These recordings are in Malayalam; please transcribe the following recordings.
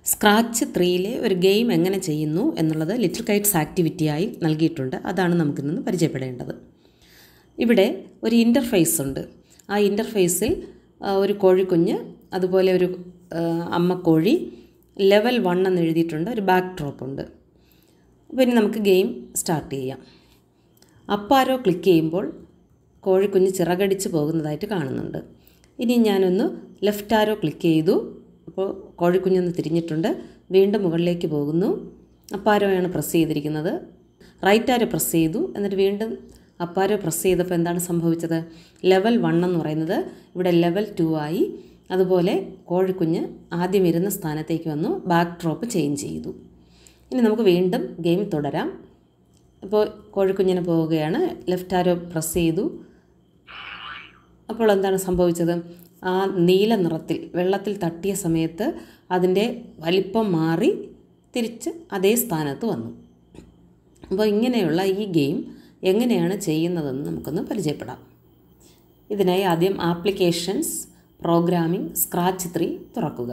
സ്ക്രാച്ച് ത്രീയിലെ ഒരു ഗെയിം എങ്ങനെ ചെയ്യുന്നു എന്നുള്ളത് ലിറ്റിൽ കൈറ്റ്സ് ആക്ടിവിറ്റിയായി നൽകിയിട്ടുണ്ട് അതാണ് നമുക്കിന്ന് പരിചയപ്പെടേണ്ടത് ഇവിടെ ഒരു ഇൻ്റർഫേസ് ഉണ്ട് ആ ഇൻ്റർഫേസിൽ ഒരു കോഴിക്കുഞ്ഞ് അതുപോലെ ഒരു ആ, അമ്മക്കോഴി ലെവൽ വൺ എന്ന് എഴുതിയിട്ടുണ്ട് ഒരു ബാക്ക് ഡ്രോപ്പ് ഉണ്ട് അപ്പോൾ ഇനി നമുക്ക് ഗെയിം സ്റ്റാർട്ട് ചെയ്യാം അപ്പാരോ ക്ലിക്ക് ചെയ്യുമ്പോൾ കോഴിക്കുഞ്ഞ് ചിറകടിച്ച് പോകുന്നതായിട്ട് കാണുന്നുണ്ട് ഇനി ഞാനൊന്ന് ലെഫ്റ്റ് ആരോ ക്ലിക്ക് ചെയ്തു അപ്പോൾ കോഴിക്കുഞ്ഞൊന്ന് തിരിഞ്ഞിട്ടുണ്ട് വീണ്ടും മുകളിലേക്ക് പോകുന്നു അപ്പാരോയാണ് പ്രസ് ചെയ്തിരിക്കുന്നത് റൈറ്റ് ആരോ പ്രസ് ചെയ്തു എന്നിട്ട് വീണ്ടും അപ്പാരോ പ്രസ് ചെയ്തപ്പോൾ എന്താണ് സംഭവിച്ചത് ലെവൽ വൺ എന്ന് പറയുന്നത് ഇവിടെ ലെവൽ ടു ആയി അതുപോലെ കോഴിക്കുഞ്ഞ് ആദ്യം ഇരുന്ന സ്ഥാനത്തേക്ക് വന്നു ബാക്ക് ഡ്രോപ്പ് ചേഞ്ച് ചെയ്തു ഇനി നമുക്ക് വീണ്ടും ഗെയിം തുടരാം അപ്പോൾ കോഴിക്കുഞ്ഞിന് പോവുകയാണ് ലെഫ്റ്റ് ആരോ പ്രസ് ചെയ്തു അപ്പോൾ എന്താണ് സംഭവിച്ചത് ആ നീല നിറത്തിൽ വെള്ളത്തിൽ തട്ടിയ സമയത്ത് അതിൻ്റെ വലിപ്പം മാറി തിരിച്ച് അതേ സ്ഥാനത്ത് വന്നു അപ്പോൾ ഇങ്ങനെയുള്ള ഈ ഗെയിം എങ്ങനെയാണ് ചെയ്യുന്നതെന്ന് നമുക്കൊന്ന് പരിചയപ്പെടാം ഇതിനായി ആദ്യം ആപ്ലിക്കേഷൻസ് പ്രോഗ്രാമിംഗ് സ്ക്രാച്ച് ത്രീ തുറക്കുക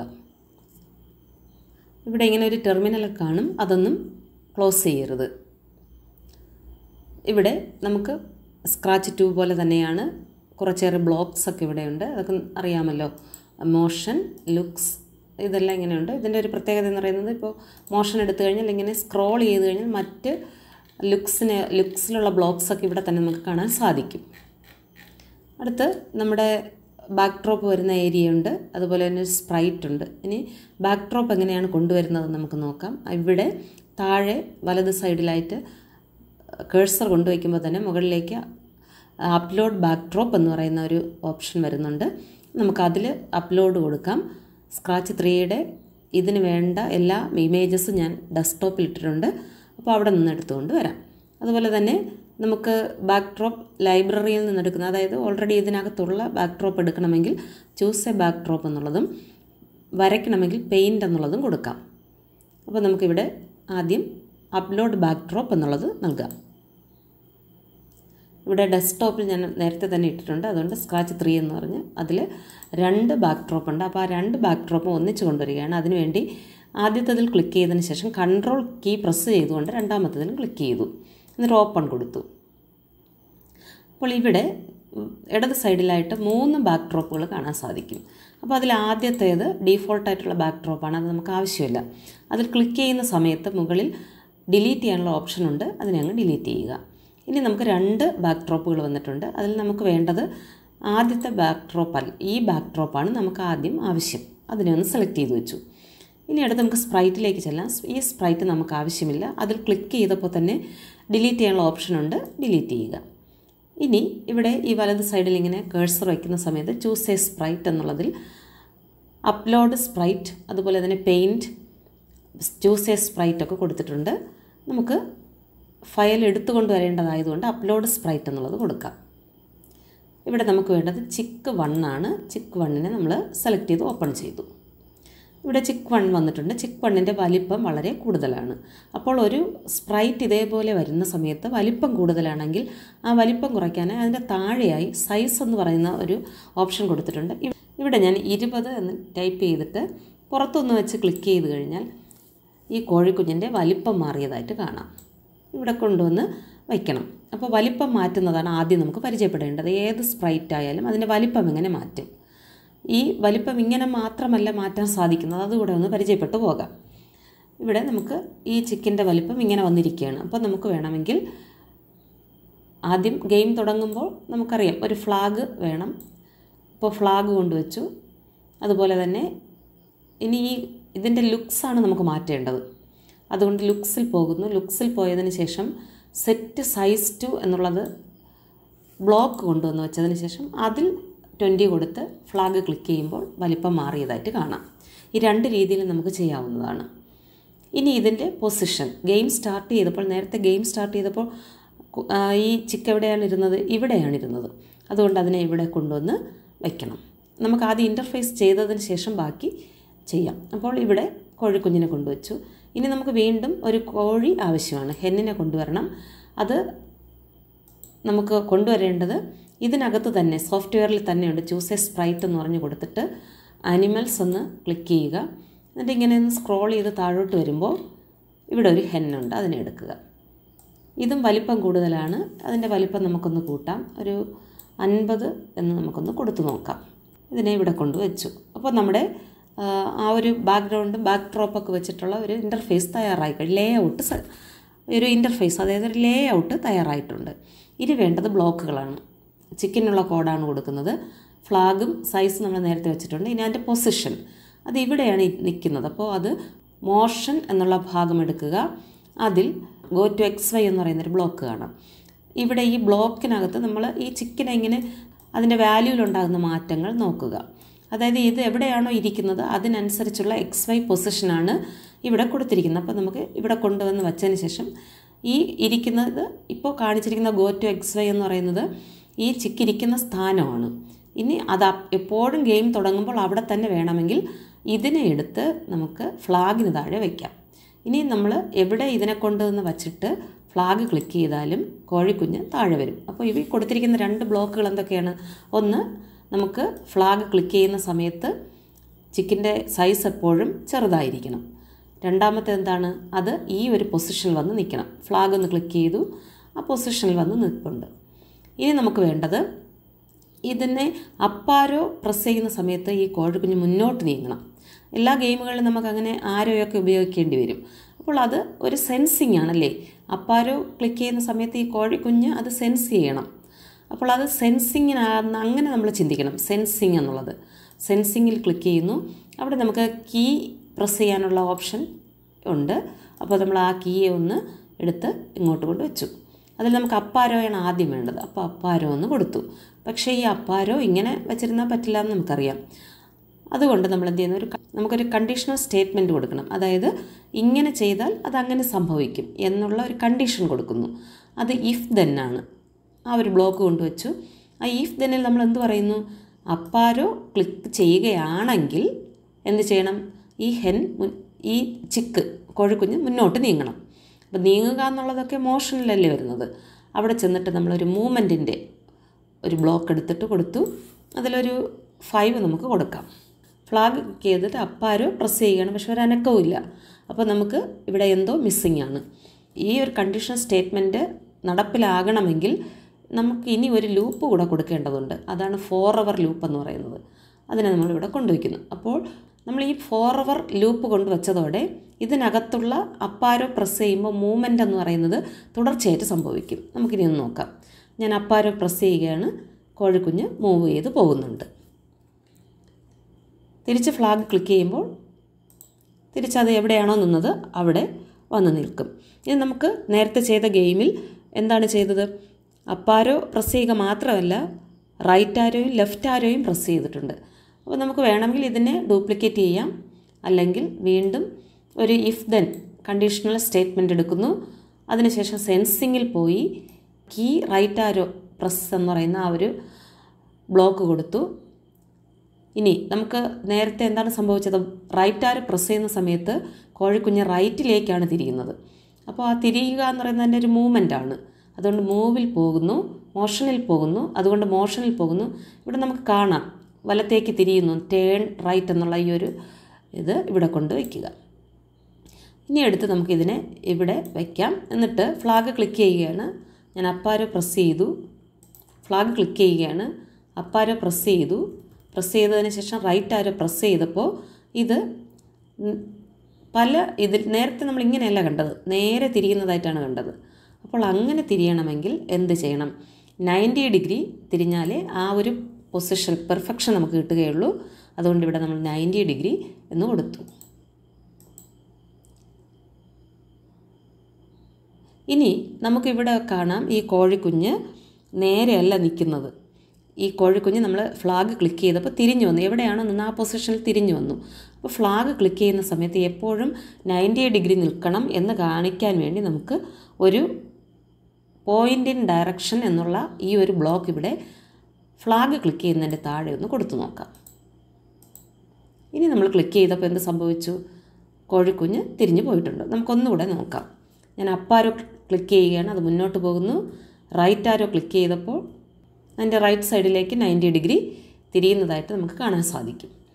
ഇവിടെ ഇങ്ങനെ ഒരു ടെർമിനൽ കാണും അതൊന്നും ക്ലോസ് ചെയ്യരുത് ഇവിടെ നമുക്ക് സ്ക്രാച്ച് ടു പോലെ തന്നെയാണ് കുറച്ചേറെ ബ്ലോക്സ് ഒക്കെ ഇവിടെയുണ്ട് അതൊക്കെ അറിയാമല്ലോ മോഷൻ ലുക്സ് ഇതെല്ലാം ഇങ്ങനെയുണ്ട് ഇതിൻ്റെ ഒരു പ്രത്യേകത എന്ന് പറയുന്നത് ഇപ്പോൾ മോഷൻ എടുത്തു കഴിഞ്ഞാൽ ഇങ്ങനെ സ്ക്രോൾ ചെയ്ത് കഴിഞ്ഞാൽ മറ്റ് ലുക്സിന് ലുക്സിലുള്ള ബ്ലോക്സ് ഒക്കെ ഇവിടെ തന്നെ നമുക്ക് കാണാൻ സാധിക്കും അടുത്ത് നമ്മുടെ ബാക്ക് ഡ്രോപ്പ് വരുന്ന ഏരിയ ഉണ്ട് അതുപോലെ തന്നെ ഒരു സ്പ്രൈറ്റ് ഉണ്ട് ഇനി ബാക്ക് ഡ്രോപ്പ് എങ്ങനെയാണ് കൊണ്ടുവരുന്നത് നമുക്ക് നോക്കാം ഇവിടെ താഴെ വലത് സൈഡിലായിട്ട് കേഴ്സർ കൊണ്ടുവയ്ക്കുമ്പോൾ തന്നെ മുകളിലേക്ക് അപ്ലോഡ് ബാക്ക് ഡ്രോപ്പ് എന്ന് പറയുന്ന ഒരു ഓപ്ഷൻ വരുന്നുണ്ട് നമുക്കതിൽ അപ്ലോഡ് കൊടുക്കാം സ്ക്രാച്ച് ത്രീയുടെ ഇതിന് വേണ്ട എല്ലാ ഇമേജസും ഞാൻ ഡെസ്ക്ടോപ്പിൽ ഇട്ടിട്ടുണ്ട് അപ്പോൾ അവിടെ നിന്ന് എടുത്തുകൊണ്ട് വരാം അതുപോലെ തന്നെ നമുക്ക് ബാക്ക് ഡ്രോപ്പ് ലൈബ്രറിയിൽ നിന്ന് എടുക്കുന്ന അതായത് ഓൾറെഡി ഇതിനകത്തുള്ള ബാക്ക് ഡ്രോപ്പ് എടുക്കണമെങ്കിൽ ചൂസ് എ ബാക്ക് ഡ്രോപ്പ് എന്നുള്ളതും വരയ്ക്കണമെങ്കിൽ പെയിൻറ് എന്നുള്ളതും കൊടുക്കാം അപ്പോൾ നമുക്കിവിടെ ആദ്യം അപ്ലോഡ് ബാക്ക് ഡ്രോപ്പ് എന്നുള്ളത് നൽകാം ഇവിടെ ഡെസ്ക്ടോപ്പിൽ ഞാൻ നേരത്തെ തന്നെ ഇട്ടിട്ടുണ്ട് അതുകൊണ്ട് സ്ക്രാച്ച് ത്രീ എന്ന് പറഞ്ഞ് അതിൽ രണ്ട് ബാക്ക് ഡ്രോപ്പ് ഉണ്ട് അപ്പോൾ ആ രണ്ട് ബാക്ക് ഡ്രോപ്പും ഒന്നിച്ച് കൊണ്ടുവരികയാണ് അതിനുവേണ്ടി ആദ്യത്തതിൽ ക്ലിക്ക് ചെയ്തതിന് ശേഷം കൺട്രോൾ കീ പ്രസ് ചെയ്തുകൊണ്ട് രണ്ടാമത്തതിലും ക്ലിക്ക് ചെയ്തു എന്നിട്ട് ഓപ്പൺ കൊടുത്തു അപ്പോൾ ഇവിടെ ഇടത് സൈഡിലായിട്ട് മൂന്ന് ബാക്ക് ഡ്രോപ്പുകൾ കാണാൻ സാധിക്കും അപ്പോൾ അതിൽ ആദ്യത്തേത് ഡീഫോൾട്ടായിട്ടുള്ള ബാക്ക് ഡ്രോപ്പാണ് അത് നമുക്ക് ആവശ്യമില്ല അതിൽ ക്ലിക്ക് ചെയ്യുന്ന സമയത്ത് മുകളിൽ ഡിലീറ്റ് ചെയ്യാനുള്ള ഓപ്ഷൻ ഉണ്ട് അതിനെ അങ്ങ് ഡിലീറ്റ് ചെയ്യുക ഇനി നമുക്ക് രണ്ട് ബാക്ക് ഡ്രോപ്പുകൾ വന്നിട്ടുണ്ട് അതിൽ നമുക്ക് വേണ്ടത് ആദ്യത്തെ ബാക്ക് ഡ്രോപ്പ് അല്ല ഈ ബാക്ക് ഡ്രോപ്പാണ് നമുക്ക് ആദ്യം ആവശ്യം അതിനെ ഒന്ന് സെലക്ട് ചെയ്ത് വെച്ചു ഇനി അടുത്ത് നമുക്ക് സ്പ്രൈറ്റിലേക്ക് ചെല്ലാം ഈ സ്പ്രൈറ്റ് നമുക്ക് ആവശ്യമില്ല അതിൽ ക്ലിക്ക് ചെയ്തപ്പോൾ തന്നെ ഡിലീറ്റ് ചെയ്യാനുള്ള ഓപ്ഷൻ ഉണ്ട് ഡിലീറ്റ് ചെയ്യുക ഇനി ഇവിടെ ഈ വലത് സൈഡിൽ ഇങ്ങനെ കേഴ്സർ വയ്ക്കുന്ന സമയത്ത് ചൂസ് എ സ്പ്രൈറ്റ് എന്നുള്ളതിൽ അപ്ലോഡ് സ്പ്രൈറ്റ് അതുപോലെ തന്നെ പെയിൻറ്റ് ചൂസ് എ സ്പ്രൈറ്റ് ഒക്കെ കൊടുത്തിട്ടുണ്ട് നമുക്ക് ഫയൽ എടുത്തുകൊണ്ട് വരേണ്ടതായതുകൊണ്ട് അപ്ലോഡ് സ്പ്രൈറ്റ് എന്നുള്ളത് കൊടുക്കാം ഇവിടെ നമുക്ക് വേണ്ടത് ചിക്ക് വൺ ആണ് ചിക്ക് വണ്ണിനെ നമ്മൾ സെലക്ട് ചെയ്ത് ഓപ്പൺ ചെയ്തു ഇവിടെ ചിക്ക് വൺ വന്നിട്ടുണ്ട് ചിക്ക് വണ്ണിൻ്റെ വലിപ്പം വളരെ കൂടുതലാണ് അപ്പോൾ ഒരു സ്പ്രൈറ്റ് ഇതേപോലെ വരുന്ന സമയത്ത് വലിപ്പം കൂടുതലാണെങ്കിൽ ആ വലിപ്പം കുറയ്ക്കാൻ അതിൻ്റെ താഴെയായി സൈസ് എന്ന് പറയുന്ന ഒരു ഓപ്ഷൻ കൊടുത്തിട്ടുണ്ട് ഇവ- ഇവിടെ ഞാൻ ഇരുപത് എന്ന് ടൈപ്പ് ചെയ്തിട്ട് പുറത്തൊന്ന് വെച്ച് ക്ലിക്ക് ചെയ്ത് കഴിഞ്ഞാൽ ഈ കോഴിക്കുഞ്ഞിൻ്റെ വലിപ്പം മാറിയതായിട്ട് കാണാം ഇവിടെ കൊണ്ടുവന്ന് വയ്ക്കണം അപ്പോൾ വലിപ്പം മാറ്റുന്നതാണ് ആദ്യം നമുക്ക് പരിചയപ്പെടേണ്ടത് ഏത് സ്പ്രൈറ്റ് ആയാലും അതിൻ്റെ വലിപ്പം എങ്ങനെ മാറ്റും ഈ വലിപ്പം ഇങ്ങനെ മാത്രമല്ല മാറ്റാൻ സാധിക്കുന്നത് അതുകൂടെ ഒന്ന് പരിചയപ്പെട്ടു പോകാം ഇവിടെ നമുക്ക് ഈ ചിക്കൻ്റെ വലിപ്പം ഇങ്ങനെ വന്നിരിക്കുകയാണ് അപ്പോൾ നമുക്ക് വേണമെങ്കിൽ ആദ്യം ഗെയിം തുടങ്ങുമ്പോൾ നമുക്കറിയാം ഒരു ഫ്ലാഗ് വേണം ഇപ്പോൾ ഫ്ലാഗ് കൊണ്ടുവച്ചു അതുപോലെ തന്നെ ഇനി ഈ ഇതിൻ്റെ ലുക്സാണ് നമുക്ക് മാറ്റേണ്ടത് അതുകൊണ്ട് ലുക്സിൽ പോകുന്നു ലുക്സിൽ പോയതിന് ശേഷം സെറ്റ് സൈസ് ടു എന്നുള്ളത് ബ്ലോക്ക് കൊണ്ടുവന്ന് വെച്ചതിന് ശേഷം അതിൽ ട്വൻറ്റി കൊടുത്ത് ഫ്ലാഗ് ക്ലിക്ക് ചെയ്യുമ്പോൾ വലിപ്പം മാറിയതായിട്ട് കാണാം ഈ രണ്ട് രീതിയിൽ നമുക്ക് ചെയ്യാവുന്നതാണ് ഇനി ഇതിൻ്റെ പൊസിഷൻ ഗെയിം സ്റ്റാർട്ട് ചെയ്തപ്പോൾ നേരത്തെ ഗെയിം സ്റ്റാർട്ട് ചെയ്തപ്പോൾ കു- ആ, ഈ ചിക്ക് എവിടെയാണ് ഇരുന്നത് ഇവിടെയാണ് ഇരുന്നത് അതുകൊണ്ട് അതിനെ ഇവിടെ കൊണ്ടുവന്ന് വയ്ക്കണം നമുക്ക് ആദ്യം ഇൻ്റർഫേസ് ചെയ്തതിന് ശേഷം ബാക്കി ചെയ്യാം അപ്പോൾ ഇവിടെ കോഴിക്കുഞ്ഞിനെ കൊണ്ടുവച്ചു ഇനി നമുക്ക് വീണ്ടും ഒരു കോഴി ആവശ്യമാണ് ഹെന്നിനെ കൊണ്ടുവരണം അത് നമുക്ക് കൊണ്ടുവരേണ്ടത് ഇതിനകത്ത് തന്നെ സോഫ്റ്റ്വെയറിൽ തന്നെയുണ്ട് ചൂസ് എ സ്പ്രൈറ്റ് എന്ന് പറഞ്ഞ് കൊടുത്തിട്ട് അനിമൽസ് ഒന്ന് ക്ലിക്ക് ചെയ്യുക എന്നിട്ട് ഇങ്ങനെ ഒന്ന് സ്ക്രോൾ ചെയ്ത് താഴോട്ട് വരുമ്പോൾ ഇവിടെ ഒരു ഹെന്നുണ്ട് അതിനെ എടുക്കുക ഇതും വലിപ്പം കൂടുതലാണ് അതിൻ്റെ വലിപ്പം നമുക്കൊന്ന് കൂട്ടാം ഒരു അൻപത് എന്ന് നമുക്കൊന്ന് കൊടുത്തു നോക്കാം ഇതിനെ ഇവിടെ കൊണ്ടുവച്ചു അപ്പോൾ നമ്മുടെ ആ, ആ ഒരു ബാക്ക്ഗ്രൗണ്ടും ബാക്ക് ഡ്രോപ്പൊക്കെ വെച്ചിട്ടുള്ള ഒരു ഇൻ്റർഫേസ് തയ്യാറായി കഴിഞ്ഞു ലേ ഔട്ട് ഒരു ഇൻ്റർഫേസ് അതായത് ഒരു ലേ ഔട്ട് തയ്യാറായിട്ടുണ്ട് ഇനി വേണ്ടത് ബ്ലോക്കുകളാണ് ചിക്കനുള്ള കോഡാണ് കൊടുക്കുന്നത് ഫ്ലാഗും സൈസ് നമ്മൾ നേരത്തെ വെച്ചിട്ടുണ്ട് ഇനി അതിൻ്റെ പൊസിഷൻ അത് ഇവിടെയാണ് ഈ നിൽക്കുന്നത് അപ്പോൾ അത് മോഷൻ എന്നുള്ള ഭാഗം എടുക്കുക അതിൽ ഗോ ടു എക്സ് വൈ എന്ന് പറയുന്നൊരു ബ്ലോക്ക് കാണാം ഇവിടെ ഈ ബ്ലോക്കിനകത്ത് നമ്മൾ ഈ ചിക്കൻ എങ്ങനെ അതിൻ്റെ വാല്യൂവിലുണ്ടാകുന്ന മാറ്റങ്ങൾ നോക്കുക അതായത് ഇത് എവിടെയാണോ ഇരിക്കുന്നത് അതിനനുസരിച്ചുള്ള എക്സ് വൈ പൊസിഷനാണ് ഇവിടെ കൊടുത്തിരിക്കുന്നത് അപ്പോൾ നമുക്ക് ഇവിടെ കൊണ്ടുവന്ന് വച്ചതിന് ശേഷം ഈ ഇരിക്കുന്നത് ഇപ്പോൾ കാണിച്ചിരിക്കുന്ന ഗോ ടു എക്സ് വൈ എന്ന് പറയുന്നത് ഈ ചിക്കിരിക്കുന്ന സ്ഥാനമാണ് ഇനി അത് അപ്പ് എപ്പോഴും ഗെയിം തുടങ്ങുമ്പോൾ അവിടെ തന്നെ വേണമെങ്കിൽ ഇതിനെ എടുത്ത് നമുക്ക് ഫ്ലാഗിന് താഴെ വയ്ക്കാം ഇനി നമ്മൾ എവിടെ ഇതിനെ കൊണ്ടുവന്ന് വച്ചിട്ട് ഫ്ലാഗ് ക്ലിക്ക് ചെയ്താലും കോഴിക്കുഞ്ഞ് താഴെ വരും അപ്പോൾ ഇവ കൊടുത്തിരിക്കുന്ന രണ്ട് ബ്ലോക്കുകൾ എന്തൊക്കെയാണ് ഒന്ന് നമുക്ക് ഫ്ലാഗ് ക്ലിക്ക് ചെയ്യുന്ന സമയത്ത് ചിക്കൻ്റെ സൈസ് എപ്പോഴും ചെറുതായിരിക്കണം രണ്ടാമത്തെ എന്താണ് അത് ഈ ഒരു പൊസിഷനിൽ വന്ന് നിൽക്കണം ഫ്ലാഗ് ഒന്ന് ക്ലിക്ക് ചെയ്തു ആ പൊസിഷനിൽ വന്ന് നിൽപ്പുണ്ട് ഇനി നമുക്ക് വേണ്ടത് ഇതിനെ അപ്പാരോ പ്രസ് ചെയ്യുന്ന സമയത്ത് ഈ കോഴിക്കുഞ്ഞ് മുന്നോട്ട് നീങ്ങണം എല്ലാ ഗെയിമുകളിലും നമുക്ക് അങ്ങനെ ആരോയൊക്കെ ഉപയോഗിക്കേണ്ടി വരും അപ്പോൾ അത് ഒരു സെൻസിങ് ആണല്ലേ അപ്പാരോ ക്ലിക്ക് ചെയ്യുന്ന സമയത്ത് ഈ കോഴിക്കുഞ്ഞ് അത് സെൻസ് ചെയ്യണം അപ്പോൾ അത് സെൻസിങ്ങിനാകുന്ന അങ്ങനെ നമ്മൾ ചിന്തിക്കണം സെൻസിങ് എന്നുള്ളത് സെൻസിങ്ങിൽ ക്ലിക്ക് ചെയ്യുന്നു അവിടെ നമുക്ക് കീ പ്രസ് ചെയ്യാനുള്ള ഓപ്ഷൻ ഉണ്ട് അപ്പോൾ നമ്മൾ ആ കീയെ ഒന്ന് എടുത്ത് ഇങ്ങോട്ട് കൊണ്ട് വെച്ചു അതിൽ നമുക്ക് അപ്പാരോയാണ് ആദ്യം വേണ്ടത് അപ്പോൾ അപ്പാരോ എന്ന് കൊടുത്തു പക്ഷേ ഈ അപ്പാരോ ഇങ്ങനെ വെച്ചിരുന്നാൽ പറ്റില്ല എന്ന് നമുക്കറിയാം അതുകൊണ്ട് നമ്മൾ എന്ത് ചെയ്യുന്ന ഒരു ക- നമുക്കൊരു കണ്ടീഷണൽ സ്റ്റേറ്റ്മെൻറ്റ് കൊടുക്കണം അതായത് ഇങ്ങനെ ചെയ്താൽ അത് അങ്ങനെ സംഭവിക്കും എന്നുള്ള ഒരു കണ്ടീഷൻ കൊടുക്കുന്നു അത് ഇഫ് ദെന്നാണ് ആ ഒരു ബ്ലോക്ക് കൊണ്ടുവച്ചു ആ ഇഫ് ദെന്നിൽ നമ്മൾ എന്ത് പറയുന്നു അപ്പാരോ ക്ലിക്ക് ചെയ്യുകയാണെങ്കിൽ എന്ത് ചെയ്യണം ഈ ഹെൻ മുൻ- ഈ ചിക്ക് കോഴിക്കുഞ്ഞ് മുന്നോട്ട് നീങ്ങണം അപ്പോൾ നീങ്ങുക എന്നുള്ളതൊക്കെ മോഷനിലല്ലേ വരുന്നത് അവിടെ ചെന്നിട്ട് നമ്മളൊരു മൂവ്മെൻറ്റിൻ്റെ ഒരു ബ്ലോക്ക് എടുത്തിട്ട് കൊടുത്തു അതിലൊരു ഫൈവ് നമുക്ക് കൊടുക്കാം ഫ്ലാഗ് ക്ലിക്ക് ചെയ്തിട്ട് അപ്പാരോ പ്രസ് ചെയ്യുകയാണ് പക്ഷെ ഒരു അനക്കവും ഇല്ല അപ്പോൾ നമുക്ക് ഇവിടെ എന്തോ മിസ്സിങ് ആണ് ഈ ഒരു കണ്ടീഷൻ സ്റ്റേറ്റ്മെൻറ്റ് നടപ്പിലാകണമെങ്കിൽ നമുക്ക് ഇനി ഒരു ലൂപ്പ് കൂടെ കൊടുക്കേണ്ടതുണ്ട് അതാണ് ഫോർ അവർ ലൂപ്പ് എന്ന് പറയുന്നത് അതിനെ നമ്മളിവിടെ കൊണ്ടുവയ്ക്കുന്നു അപ്പോൾ നമ്മൾ ഈ ഫോർ അവർ ലൂപ്പ് കൊണ്ടുവച്ചതോടെ ഇതിനകത്തുള്ള അപ്പാരോ പ്രസ് ചെയ്യുമ്പോൾ മൂവ്മെൻ്റ് എന്ന് പറയുന്നത് തുടർച്ചയായിട്ട് സംഭവിക്കും നമുക്കിനി ഒന്ന് നോക്കാം ഞാൻ അപ്പാരോ പ്രസ് ചെയ്യുകയാണ് കോഴിക്കുഞ്ഞ് മൂവ് ചെയ്ത് പോകുന്നുണ്ട് തിരിച്ച് ഫ്ലാഗ് ക്ലിക്ക് ചെയ്യുമ്പോൾ തിരിച്ചത് എവിടെയാണോ നിന്നത് അവിടെ വന്ന് നിൽക്കും ഇത് നമുക്ക് നേരത്തെ ചെയ്ത ഗെയിമിൽ എന്താണ് ചെയ്തത് അപ്പാരോ പ്രസ് ചെയ്യുക മാത്രമല്ല റൈറ്റ് ആരോയും ലെഫ്റ്റ് ആരോയും പ്രസ് ചെയ്തിട്ടുണ്ട് അപ്പോൾ നമുക്ക് വേണമെങ്കിൽ ഇതിനെ ഡ്യൂപ്ലിക്കേറ്റ് ചെയ്യാം അല്ലെങ്കിൽ വീണ്ടും ഒരു ഇഫ് ദെൻ കണ്ടീഷണൽ സ്റ്റേറ്റ്മെൻറ്റ് എടുക്കുന്നു അതിനുശേഷം സെൻസിങ്ങിൽ പോയി കീ റൈറ്റ് ആരോ പ്രസ് എന്ന് പറയുന്ന ആ ഒരു ബ്ലോക്ക് കൊടുത്തു ഇനി നമുക്ക് നേരത്തെ എന്താണ് സംഭവിച്ചത് റൈറ്റ് ആര് പ്രസ് ചെയ്യുന്ന സമയത്ത് കോഴിക്കുഞ്ഞ് റൈറ്റിലേക്കാണ് തിരിയുന്നത് അപ്പോൾ ആ തിരിയുക എന്ന് പറയുന്നതിൻ്റെ ഒരു മൂവ്മെൻ്റ് ആണ് അതുകൊണ്ട് മൂവിൽ പോകുന്നു മോഷനിൽ പോകുന്നു അതുകൊണ്ട് മോഷനിൽ പോകുന്നു ഇവിടെ നമുക്ക് കാണാം വലത്തേക്ക് തിരിയുന്നു ടേൺ റൈറ്റ് എന്നുള്ള ഈ ഒരു ഇത് ഇവിടെ കൊണ്ട് വയ്ക്കുക ഇനി എടുത്ത് നമുക്കിതിനെ ഇവിടെ വയ്ക്കാം എന്നിട്ട് ഫ്ലാഗ് ക്ലിക്ക് ചെയ്യുകയാണ് ഞാൻ അപ്പാരോ പ്രസ് ചെയ്തു ഫ്ലാഗ് ക്ലിക്ക് ചെയ്യുകയാണ് അപ്പാരോ പ്രസ് ചെയ്തു പ്രസ് ചെയ്തതിന് ശേഷം റൈറ്റ് ആരോ പ്രസ് ചെയ്തപ്പോൾ ഇത് ഉം പല ഇതിൽ നേരത്തെ നമ്മൾ ഇങ്ങനെയല്ല കണ്ടത് നേരെ തിരിയുന്നതായിട്ടാണ് കണ്ടത് അപ്പോൾ അങ്ങനെ തിരിയണമെങ്കിൽ എന്ത് ചെയ്യണം നയൻറ്റി ഡിഗ്രി തിരിഞ്ഞാലേ ആ ഒരു പൊസിഷൻ പെർഫെക്ഷൻ നമുക്ക് കിട്ടുകയുള്ളൂ അതുകൊണ്ട് ഇവിടെ നമ്മൾ നയൻറ്റി ഡിഗ്രി എന്ന് കൊടുത്തു ഇനി നമുക്കിവിടെ കാണാം ഈ കോഴിക്കുഞ്ഞ് നേരെയല്ല നിൽക്കുന്നത് ഈ കോഴിക്കുഞ്ഞ് നമ്മൾ ഫ്ലാഗ് ക്ലിക്ക് ചെയ്തപ്പോൾ തിരിഞ്ഞു വന്നു എവിടെയാണോ നിന്ന് ആ പൊസിഷനിൽ തിരിഞ്ഞു വന്നു അപ്പോൾ ഫ്ലാഗ് ക്ലിക്ക് ചെയ്യുന്ന സമയത്ത് എപ്പോഴും നയൻറ്റി ഡിഗ്രി നിൽക്കണം എന്ന് കാണിക്കാൻ വേണ്ടി നമുക്ക് ഒരു പോയിൻ്റ് ഇൻ ഡയറക്ഷൻ എന്നുള്ള ഈ ഒരു ബ്ലോക്ക് ഇവിടെ ഫ്ലാഗ് ക്ലിക്ക് ചെയ്യുന്നതിൻ്റെ താഴെ ഒന്ന് കൊടുത്തു നോക്കാം ഇനി നമ്മൾ ക്ലിക്ക് ചെയ്തപ്പോൾ എന്ത് സംഭവിച്ചു കോഴിക്കുഞ്ഞ് തിരിഞ്ഞു പോയിട്ടുണ്ട് നമുക്കൊന്നുകൂടെ നോക്കാം ഞാൻ അപ്പാരോ ക്ലിക്ക് ചെയ്യുകയാണ് അത് മുന്നോട്ട് പോകുന്നു റൈറ്റ് ആരോ ക്ലിക്ക് ചെയ്തപ്പോൾ അതിൻ്റെ റൈറ്റ് സൈഡിലേക്ക് നയൻറ്റി ഡിഗ്രി തിരിയുന്നതായിട്ട് നമുക്ക് കാണാൻ സാധിക്കും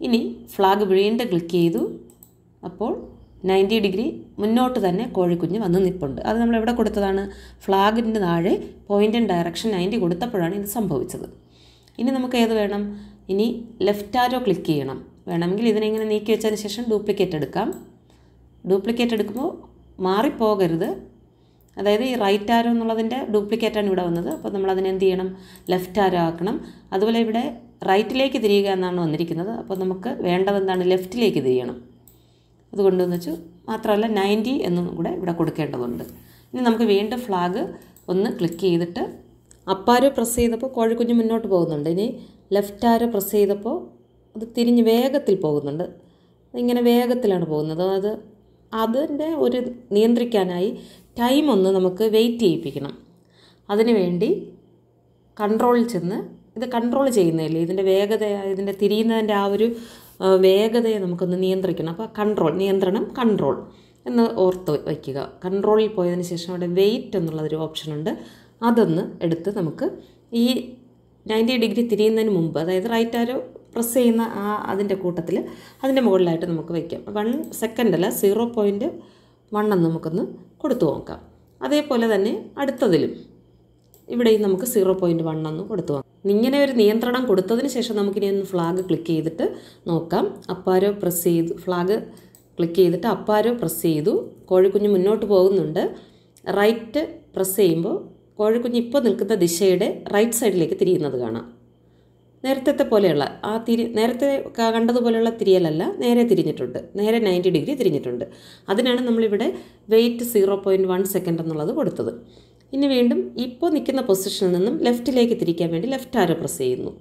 ഇനി ഫ്ലാഗ് വീണ്ടും ക്ലിക്ക് ചെയ്തു അപ്പോൾ നയൻറ്റി ഡിഗ്രി മുന്നോട്ട് തന്നെ കോഴിക്കുഞ്ഞ് വന്ന് നിൽപ്പുണ്ട് അത് നമ്മൾ എവിടെ കൊടുത്തതാണ് ഫ്ലാഗിൻ്റെ താഴെ പോയിൻ്റ് ആൻഡ് ഡയറക്ഷൻ നയൻറ്റി കൊടുത്തപ്പോഴാണ് ഇത് സംഭവിച്ചത് ഇനി നമുക്ക് ഏത് വേണം ഇനി ലെഫ്റ്റ് ആരോ ക്ലിക്ക് ചെയ്യണം വേണമെങ്കിൽ ഇതിനെ ഇങ്ങനെ നീക്കി വെച്ചതിന് ശേഷം ഡ്യൂപ്ലിക്കേറ്റ് എടുക്കാം ഡ്യൂപ്ലിക്കേറ്റ് എടുക്കുമ്പോൾ മാറിപ്പോകരുത് അതായത് ഈ റൈറ്റ് ആരോ എന്നുള്ളതിൻ്റെ ഡ്യൂപ്ലിക്കേറ്റാണ് ഇവിടെ വന്നത് അപ്പോൾ നമ്മൾ അതിനെ എന്ത് ചെയ്യണം ലെഫ്റ്റ് ആരോ ആക്കണം അതുപോലെ ഇവിടെ റൈറ്റിലേക്ക് തിരിയുക എന്നാണ് വന്നിരിക്കുന്നത് അപ്പോൾ നമുക്ക് വേണ്ടത് എന്താണ് ലെഫ്റ്റിലേക്ക് തിരിയണം അതുകൊണ്ടെന്ന് വെച്ചു മാത്രമല്ല നയൻറ്റി എന്നും കൂടെ ഇവിടെ കൊടുക്കേണ്ടതുണ്ട് ഇനി നമുക്ക് വീണ്ടും ഫ്ലാഗ് ഒന്ന് ക്ലിക്ക് ചെയ്തിട്ട് അപ്പാരോ പ്രസ് ചെയ്തപ്പോൾ കോഴിക്കുഞ്ഞ് മുന്നോട്ട് പോകുന്നുണ്ട് ഇനി ലെഫ്റ്റ് ആരോ പ്രസ് ചെയ്തപ്പോൾ അത് തിരിഞ്ഞ് വേഗത്തിൽ പോകുന്നുണ്ട് ഇങ്ങനെ വേഗത്തിലാണ് പോകുന്നത് അത് അതിൻ്റെ ഒരു നിയന്ത്രിക്കാനായി ടൈം ഒന്ന് നമുക്ക് വെയിറ്റ് ചെയ്യിപ്പിക്കണം അതിനു വേണ്ടി കൺട്രോളിൽ ചെന്ന് ഇത് കൺട്രോൾ ചെയ്യുന്നതല്ലേ ഇതിൻ്റെ വേഗത ഇതിൻ്റെ തിരിയുന്നതിൻ്റെ ആ ഒരു ആ, വേഗതയെ നമുക്കൊന്ന് നിയന്ത്രിക്കണം അപ്പോൾ കൺട്രോൾ നിയന്ത്രണം കൺട്രോൾ എന്ന് ഓർത്ത് വയ്ക്കുക കൺട്രോളിൽ പോയതിന് ശേഷം അവിടെ വെയിറ്റ് എന്നുള്ളതൊരു ഓപ്ഷനുണ്ട് അതൊന്ന് എടുത്ത് നമുക്ക് ഈ നയൻറ്റി ഡിഗ്രി തിരിയുന്നതിന് മുമ്പ് അതായത് റൈറ്റ് ആരോ പ്രസ് ചെയ്യുന്ന ആ അതിൻ്റെ കൂട്ടത്തിൽ അതിൻ്റെ മുകളിലായിട്ട് നമുക്ക് വയ്ക്കാം വൺ സെക്കൻഡ് അല്ല സീറോ പോയിൻറ്റ് വൺ എന്ന് നമുക്കൊന്ന് കൊടുത്തു നോക്കാം അതേപോലെ തന്നെ അടുത്തതിലും ഇവിടെയും നമുക്ക് സീറോ പോയിൻറ്റ് വൺ എന്ന് കൊടുത്തു നോക്കാം ഇങ്ങനെ ഒരു നിയന്ത്രണം കൊടുത്തതിന് ശേഷം നമുക്കിനി ഒന്ന് ഫ്ലാഗ് ക്ലിക്ക് ചെയ്തിട്ട് നോക്കാം അപ്പാരോ പ്രസ് ചെയ്തു ഫ്ലാഗ് ക്ലിക്ക് ചെയ്തിട്ട് അപ്പാരോ പ്രസ് ചെയ്തു കോഴിക്കുഞ്ഞ് മുന്നോട്ട് പോകുന്നുണ്ട് റൈറ്റ് പ്രസ് ചെയ്യുമ്പോൾ കോഴിക്കുഞ്ഞ് ഇപ്പോൾ നിൽക്കുന്ന ദിശയുടെ റൈറ്റ് സൈഡിലേക്ക് തിരിയുന്നത് കാണാം നേരത്തെ പോലെയുള്ള ആ തിരി നേരത്തെ ക- കണ്ടതുപോലെയുള്ള തിരിയലല്ല നേരെ തിരിഞ്ഞിട്ടുണ്ട് നേരെ നയൻറ്റി ഡിഗ്രി തിരിഞ്ഞിട്ടുണ്ട് അതിനാണ് നമ്മളിവിടെ wait zero point one second എന്നുള്ളത് കൊടുത്തത് ഇനി വീണ്ടും ഇപ്പോൾ നിൽക്കുന്ന പൊസിഷനിൽ നിന്നും ലെഫ്റ്റിലേക്ക് തിരിക്കാൻ വേണ്ടി ലെഫ്റ്റ് ആരോ പ്രസ് ചെയ്യുന്നു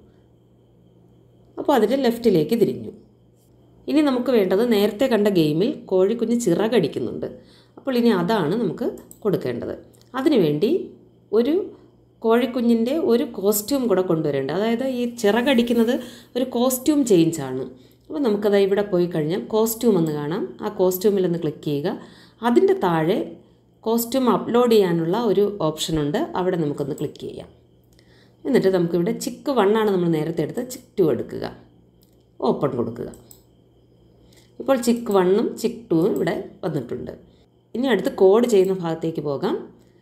അപ്പോൾ അതിൻ്റെ ലെഫ്റ്റിലേക്ക് തിരിഞ്ഞു ഇനി നമുക്ക് വേണ്ടത് നേരത്തെ കണ്ട ഗെയിമിൽ കോഴിക്കുഞ്ഞ് ചിറകടിക്കുന്നുണ്ട് അപ്പോൾ ഇനി അതാണ് നമുക്ക് കൊടുക്കേണ്ടത് അതിനുവേണ്ടി ഒരു കോഴിക്കുഞ്ഞിൻ്റെ ഒരു കോസ്റ്റ്യൂം കൂടെ കൊണ്ടുവരേണ്ടത് അതായത് ഈ ചിറകടിക്കുന്നത് ഒരു കോസ്റ്റ്യൂം ചേഞ്ചാണ് അപ്പോൾ നമുക്കത് ഇവിടെ പോയി കഴിഞ്ഞാൽ കോസ്റ്റ്യൂം എന്ന് കാണാം ആ കോസ്റ്റ്യൂമിൽ ഒന്ന് ക്ലിക്ക് ചെയ്യുക അതിൻ്റെ താഴെ കോസ്റ്റ്യൂം അപ്ലോഡ് ചെയ്യാനുള്ള ഒരു ഓപ്ഷനുണ്ട് അവിടെ നമുക്കൊന്ന് ക്ലിക്ക് ചെയ്യാം എന്നിട്ട് നമുക്കിവിടെ ചിക്ക് വണ്ണാണ് നമ്മൾ നേരത്തെ എടുത്ത് ചിക്ക് ടു എടുക്കുക ഓപ്പൺ കൊടുക്കുക ഇപ്പോൾ ചിക്ക് വണ്ണും ചിക്ക് ടൂവും ഇവിടെ വന്നിട്ടുണ്ട് ഇനി അടുത്ത് കോഡ് ചെയ്യുന്ന ഭാഗത്തേക്ക് പോകാം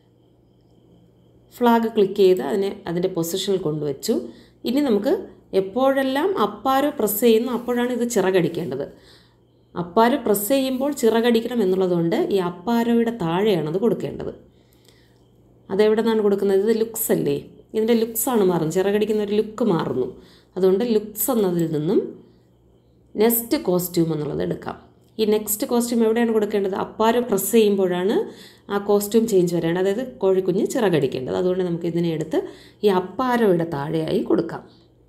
ഫ്ലാഗ് ക്ലിക്ക് ചെയ്ത് അതിനെ അതിൻ്റെ പൊസിഷനിൽ കൊണ്ടുവച്ചു ഇനി നമുക്ക് എപ്പോഴെല്ലാം അപ്പാരോ പ്രസ് ചെയ്യുന്നു അപ്പോഴാണ് ഇത് ചിറകടിക്കേണ്ടത് അപ്പാരോ പ്രസ് ചെയ്യുമ്പോൾ ചിറകടിക്കണം എന്നുള്ളതുകൊണ്ട് ഈ അപ്പാരോയുടെ താഴെയാണ് അത് കൊടുക്കേണ്ടത് അതെവിടെ നിന്നാണ് കൊടുക്കുന്നത് ഇത് ലുക്സ് അല്ലേ ഇതിൻ്റെ ലുക്സാണ് മാറുന്നത് ചിറകടിക്കുന്ന ഒരു ലുക്ക് മാറുന്നു അതുകൊണ്ട് ലുക്സ് എന്നതിൽ നിന്നും നെക്സ്റ്റ് കോസ്റ്റ്യൂം എന്നുള്ളത് എടുക്കാം ഈ നെക്സ്റ്റ് കോസ്റ്റ്യൂം എവിടെയാണ് കൊടുക്കേണ്ടത് അപ്പാരോ പ്രസ് ചെയ്യുമ്പോഴാണ് ആ കോസ്റ്റ്യൂം ചേഞ്ച് വരേണ്ടത് അതായത് കോഴിക്കുഞ്ഞ് ചിറകടിക്കേണ്ടത് അതുകൊണ്ട് നമുക്ക് ഇതിനെ എടുത്ത് ഈ അപ്പാരോയുടെ താഴെയായി കൊടുക്കാം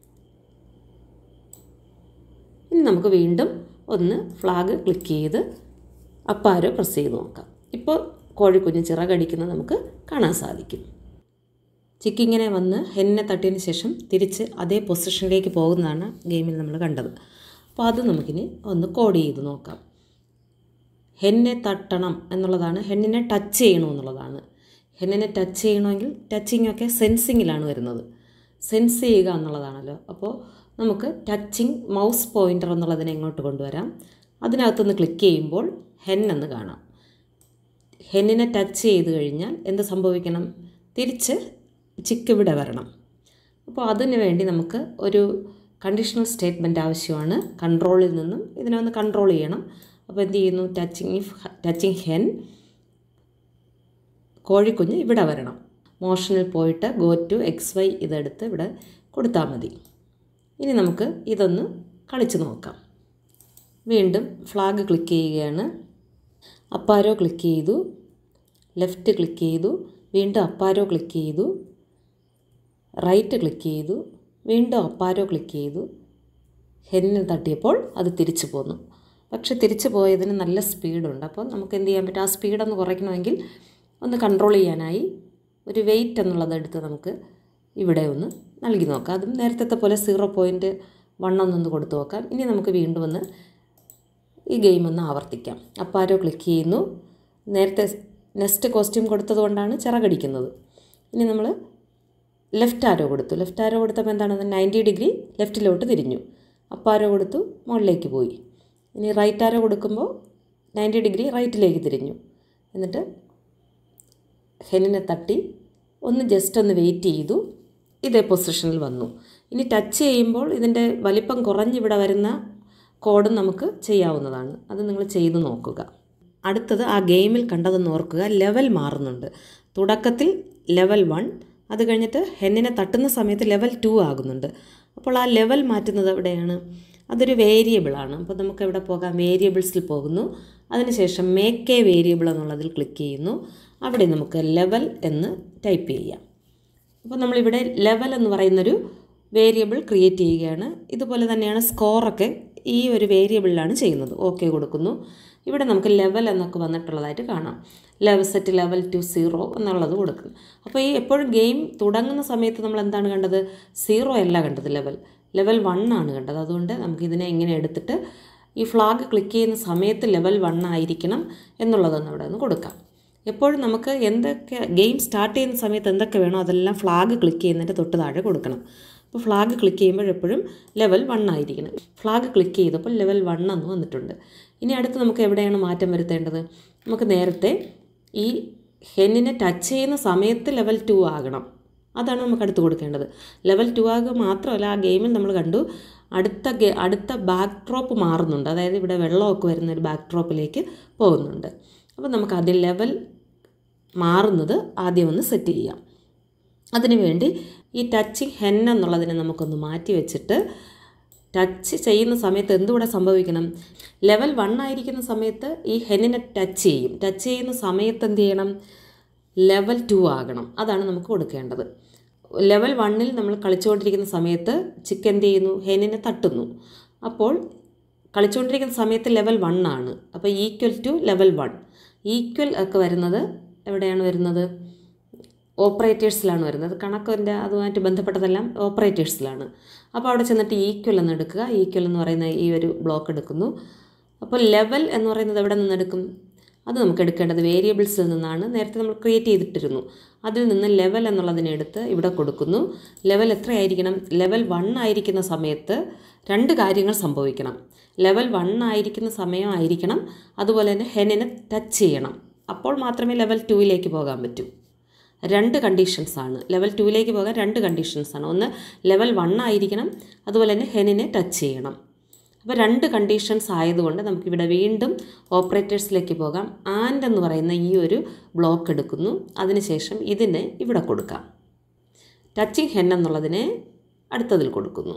ഇനി നമുക്ക് വീണ്ടും ഒന്ന് ഫ്ലാഗ് ക്ലിക്ക് ചെയ്ത് അപ്പാരോ പ്രസ് ചെയ്ത് നോക്കാം ഇപ്പോൾ കോഴിക്കുഞ്ഞ് ചിറകടിക്കുന്നത് നമുക്ക് കാണാൻ സാധിക്കും ചിക്കിങ്ങനെ വന്ന് ഹെന്നെ തട്ടിയതിന് ശേഷം തിരിച്ച് അതേ പൊസിഷനിലേക്ക് പോകുന്നതാണ് ഗെയിമിൽ നമ്മൾ കണ്ടത് അപ്പോൾ അത് നമുക്കിനി ഒന്ന് കോഡ് ചെയ്ത് നോക്കാം ഹെന്നെ തട്ടണം എന്നുള്ളതാണ് ഹെന്നിനെ ടച്ച് ചെയ്യണമെന്നുള്ളതാണ് ഹെന്നിനെ ടച്ച് ചെയ്യണമെങ്കിൽ ടച്ചിങ് ഒക്കെ സെൻസിങ്ങിലാണ് വരുന്നത് സെൻസ് ചെയ്യുക എന്നുള്ളതാണല്ലോ അപ്പോൾ നമുക്ക് ടച്ചിങ് മൗസ് പോയിൻ്റർ എന്നുള്ളതിനെ ഇങ്ങോട്ട് കൊണ്ടുവരാം അതിനകത്തുനിന്ന് ക്ലിക്ക് ചെയ്യുമ്പോൾ ഹെൻ എന്ന് കാണാം ഹെന്നിനെ ടച്ച് ചെയ്ത് കഴിഞ്ഞാൽ എന്ത് സംഭവിക്കണം തിരിച്ച് ചിക്ക് ഇവിടെ വരണം അപ്പോൾ അതിന് വേണ്ടി നമുക്ക് ഒരു കണ്ടീഷണൽ സ്റ്റേറ്റ്മെൻറ്റ് ആവശ്യമാണ് കൺട്രോളിൽ നിന്നും ഇതിനെ ഒന്ന് കൺട്രോൾ ചെയ്യണം അപ്പോൾ എന്ത് ചെയ്യുന്നു ടച്ചിങ് ഇഫ് ടച്ചിങ് ഹെൻ കോഴിക്കുഞ്ഞ് ഇവിടെ വരണം മോഷനിൽ പോയിട്ട് ഗോ ടു എക്സ് വൈ ഇതെടുത്ത് ഇവിടെ കൊടുത്താൽ മതി ഇനി നമുക്ക് ഇതൊന്ന് കളിച്ച് നോക്കാം വീണ്ടും ഫ്ലാഗ് ക്ലിക്ക് ചെയ്യുകയാണ് അപ്പാരോ ക്ലിക്ക് ചെയ്തു ലെഫ്റ്റ് ക്ലിക്ക് ചെയ്തു വീണ്ടും അപ്പാരോ ക്ലിക്ക് ചെയ്തു റൈറ്റ് ക്ലിക്ക് ചെയ്തു വീണ്ടും അപ്പാരോ ക്ലിക്ക് ചെയ്തു ഹെന്നിന് തട്ടിയപ്പോൾ അത് തിരിച്ചു പോന്നു പക്ഷെ തിരിച്ചു പോയതിന് നല്ല സ്പീഡുണ്ട് അപ്പോൾ നമുക്ക് എന്ത് ചെയ്യാൻ പറ്റും ആ സ്പീഡൊന്ന് കുറയ്ക്കണമെങ്കിൽ ഒന്ന് കൺട്രോൾ ചെയ്യാനായി ഒരു വെയിറ്റ് എന്നുള്ളത് എടുത്ത് നമുക്ക് ഇവിടെ ഒന്ന് നൽകി നോക്കാം അതും നേരത്തെ പോലെ സീറോ പോയിൻറ്റ് വൺ ഒന്നൊന്ന് കൊടുത്തു നോക്കാം ഇനി നമുക്ക് വീണ്ടും ഒന്ന് ഈ ഗെയിം ഒന്ന് ആവർത്തിക്കാം അപ്പാരോ ക്ലിക്ക് ചെയ്യുന്നു നേരത്തെ നെക്സ്റ്റ് കോസ്റ്റ്യൂം കൊടുത്തത് കൊണ്ടാണ് ചിറകടിക്കുന്നത് ഇനി നമ്മൾ ലെഫ്റ്റ് ആരോ കൊടുത്തു ലെഫ്റ്റ് ആരോ കൊടുത്തപ്പോൾ എന്താണ് നയൻറ്റി ഡിഗ്രി ലെഫ്റ്റിലോട്ട് തിരിഞ്ഞു അപ്പ് ആരോ കൊടുത്തു മുകളിലേക്ക് പോയി ഇനി റൈറ്റ് ആരോ കൊടുക്കുമ്പോൾ നയൻറ്റി ഡിഗ്രി റൈറ്റിലേക്ക് തിരിഞ്ഞു എന്നിട്ട് ഹെന്നിനെ തട്ടി ഒന്ന് ജസ്റ്റ് ഒന്ന് വെയിറ്റ് ചെയ്തു ഇതേ പൊസിഷനിൽ വന്നു ഇനി ടച്ച് ചെയ്യുമ്പോൾ ഇതിൻ്റെ വലിപ്പം കുറഞ്ഞിവിടെ വരുന്ന കോഡും നമുക്ക് ചെയ്യാവുന്നതാണ് അത് നിങ്ങൾ ചെയ്ത് നോക്കുക അടുത്തത് ആ ഗെയിമിൽ കണ്ടതെന്ന് ഓർക്കുക ലെവൽ മാറുന്നുണ്ട് തുടക്കത്തിൽ ലെവൽ വൺ അത് കഴിഞ്ഞിട്ട് ഹെന്നിനെ തട്ടുന്ന സമയത്ത് ലെവൽ ടു ആകുന്നുണ്ട് അപ്പോൾ ആ ലെവൽ മാറ്റുന്നത് എവിടെയാണ് അതൊരു വേരിയബിളാണ് അപ്പോൾ നമുക്ക് എവിടെ പോകാം വേരിയബിൾസിൽ പോകുന്നു അതിനുശേഷം മേക്ക് എ വേരിയബിൾ എന്നുള്ളതിൽ ക്ലിക്ക് ചെയ്യുന്നു അവിടെ നമുക്ക് ലെവൽ എന്ന് ടൈപ്പ് ചെയ്യാം അപ്പോൾ നമ്മളിവിടെ ലെവൽ എന്ന് പറയുന്നൊരു വേരിയബിൾ ക്രിയേറ്റ് ചെയ്യുകയാണ് ഇതുപോലെ തന്നെയാണ് സ്കോറൊക്കെ ഈ ഒരു വേരിയബിളിലാണ് ചെയ്യുന്നത് ഓക്കെ കൊടുക്കുന്നു ഇവിടെ നമുക്ക് ലെവൽ എന്നൊക്കെ വന്നിട്ടുള്ളതായിട്ട് കാണാം level set level to zero എന്നുള്ളത് കൊടുക്കും അപ്പോൾ ഈ എപ്പോഴും ഗെയിം തുടങ്ങുന്ന സമയത്ത് നമ്മൾ എന്താണ് കണ്ടത് സീറോ അല്ല കണ്ടത് ലെവൽ ലെവൽ വൺ ആണ് കണ്ടത് അതുകൊണ്ട് നമുക്ക് ഇതിനെ ഇങ്ങനെ എടുത്തിട്ട് ഈ ഫ്ലാഗ് ക്ലിക്ക് ചെയ്യുന്ന സമയത്ത് ലെവൽ വൺ ആയിരിക്കണം എന്നുള്ളതൊന്ന് അവിടെ നിന്ന് കൊടുക്കാം എപ്പോഴും നമുക്ക് എന്തൊക്കെ ഗെയിം സ്റ്റാർട്ട് ചെയ്യുന്ന സമയത്ത് എന്തൊക്കെ വേണോ അതെല്ലാം ഫ്ലാഗ് ക്ലിക്ക് ചെയ്യുന്നതിൻ്റെ തൊട്ട് താഴെ കൊടുക്കണം അപ്പോൾ ഫ്ലാഗ് ക്ലിക്ക് ചെയ്യുമ്പോൾ എപ്പോഴും ലെവൽ വൺ ആയിരിക്കണം ഫ്ലാഗ് ക്ലിക്ക് ചെയ്തപ്പോൾ ലെവൽ വൺ എന്ന് വന്നിട്ടുണ്ട് ഇനി അടുത്ത് നമുക്ക് എവിടെയാണ് മാറ്റം വരുത്തേണ്ടത് നമുക്ക് നേരത്തെ ഈ ഹെന്നിനെ ടച്ച് ചെയ്യുന്ന സമയത്ത് ലെവൽ ടു ആകണം അതാണ് നമുക്ക് അടുത്ത് കൊടുക്കേണ്ടത് ലെവൽ ടു ആകുക മാത്രമല്ല ആ ഗെയിമിൽ നമ്മൾ കണ്ടു അടുത്ത ഗെ അടുത്ത ബാക്ക് ഡ്രോപ്പ് മാറുന്നുണ്ട് അതായത് ഇവിടെ വെള്ളമൊക്കെ വരുന്ന ഒരു ബാക്ക് ഡ്രോപ്പിലേക്ക് പോകുന്നുണ്ട് അപ്പോൾ നമുക്ക് അതിൽ ലെവൽ മാറുന്നത് ആദ്യം ഒന്ന് സെറ്റ് ചെയ്യാം അതിനുവേണ്ടി ഈ ടച്ചിങ് ഹെൻ എന്നുള്ളതിനെ നമുക്കൊന്ന് മാറ്റി വെച്ചിട്ട് ടച്ച് ചെയ്യുന്ന സമയത്ത് എന്തുകൂടെ സംഭവിക്കണം ലെവൽ വൺ ആയിരിക്കുന്ന സമയത്ത് ഈ ഹെന്നിനെ ടച്ച് ചെയ്യും ടച്ച് ചെയ്യുന്ന സമയത്ത് എന്ത് ചെയ്യണം ലെവൽ ടു ആകണം അതാണ് നമുക്ക് കൊടുക്കേണ്ടത് ലെവൽ വണ്ണിൽ നമ്മൾ കളിച്ചുകൊണ്ടിരിക്കുന്ന സമയത്ത് ചിക്ക് എന്ത് ചെയ്യുന്നു ഹെന്നിനെ തട്ടുന്നു അപ്പോൾ കളിച്ചുകൊണ്ടിരിക്കുന്ന സമയത്ത് ലെവൽ വൺ ആണ് അപ്പോൾ equal to level one equal ഒക്കെ വരുന്നത് എവിടെയാണ് വരുന്നത് ഓപ്പറേറ്റേഴ്സിലാണ് വരുന്നത് കണക്കിൻ്റെ അതുമായിട്ട് ബന്ധപ്പെട്ടതെല്ലാം ഓപ്പറേറ്റേഴ്സിലാണ് അപ്പോൾ അവിടെ ചെന്നിട്ട് ഈക്വൽ എന്ന് എടുക്കുക ഈക്വൽ എന്ന് പറയുന്ന ഈ ഒരു ബ്ലോക്ക് എടുക്കുന്നു അപ്പോൾ ലെവൽ എന്ന് പറയുന്നത് എവിടെ നിന്ന് എടുക്കും അത് നമുക്ക് എടുക്കേണ്ടത് വേരിയബിൾസിൽ നിന്നാണ് നേരത്തെ നമ്മൾ ക്രിയേറ്റ് ചെയ്തിട്ടിരുന്നു അതിൽ നിന്ന് ലെവൽ എന്നുള്ളതിനെ എടുത്ത് ഇവിടെ കൊടുക്കുന്നു ലെവൽ എത്രയായിരിക്കണം ലെവൽ വൺ ആയിരിക്കുന്ന സമയത്ത് രണ്ട് കാര്യങ്ങൾ സംഭവിക്കണം ലെവൽ വൺ ആയിരിക്കുന്ന സമയമായിരിക്കണം അതുപോലെ തന്നെ ഹെനിനെ ടച്ച് ചെയ്യണം അപ്പോൾ മാത്രമേ ലെവൽ ടുവിലേക്ക് പോകാൻ പറ്റൂ രണ്ട് കണ്ടീഷൻസ് ആണ് ലെവൽ ടുവിലേക്ക് പോകാൻ രണ്ട് കണ്ടീഷൻസ് ആണ് ഒന്ന് ലെവൽ വൺ ആയിരിക്കണം അതുപോലെ തന്നെ ഹെനിനെ ടച്ച് ചെയ്യണം അപ്പോൾ രണ്ട് കണ്ടീഷൻസ് ആയതുകൊണ്ട് നമുക്കിവിടെ വീണ്ടും ഓപ്പറേറ്റേഴ്സിലേക്ക് പോകാം ആൻഡ് എന്ന് പറയുന്ന ഈ ഒരു ബ്ലോക്ക് എടുക്കുന്നു അതിനുശേഷം ഇതിനെ ഇവിടെ കൊടുക്കാം ടച്ചിങ് ഹെൻ എന്നുള്ളതിനെ അടുത്തതിൽ കൊടുക്കുന്നു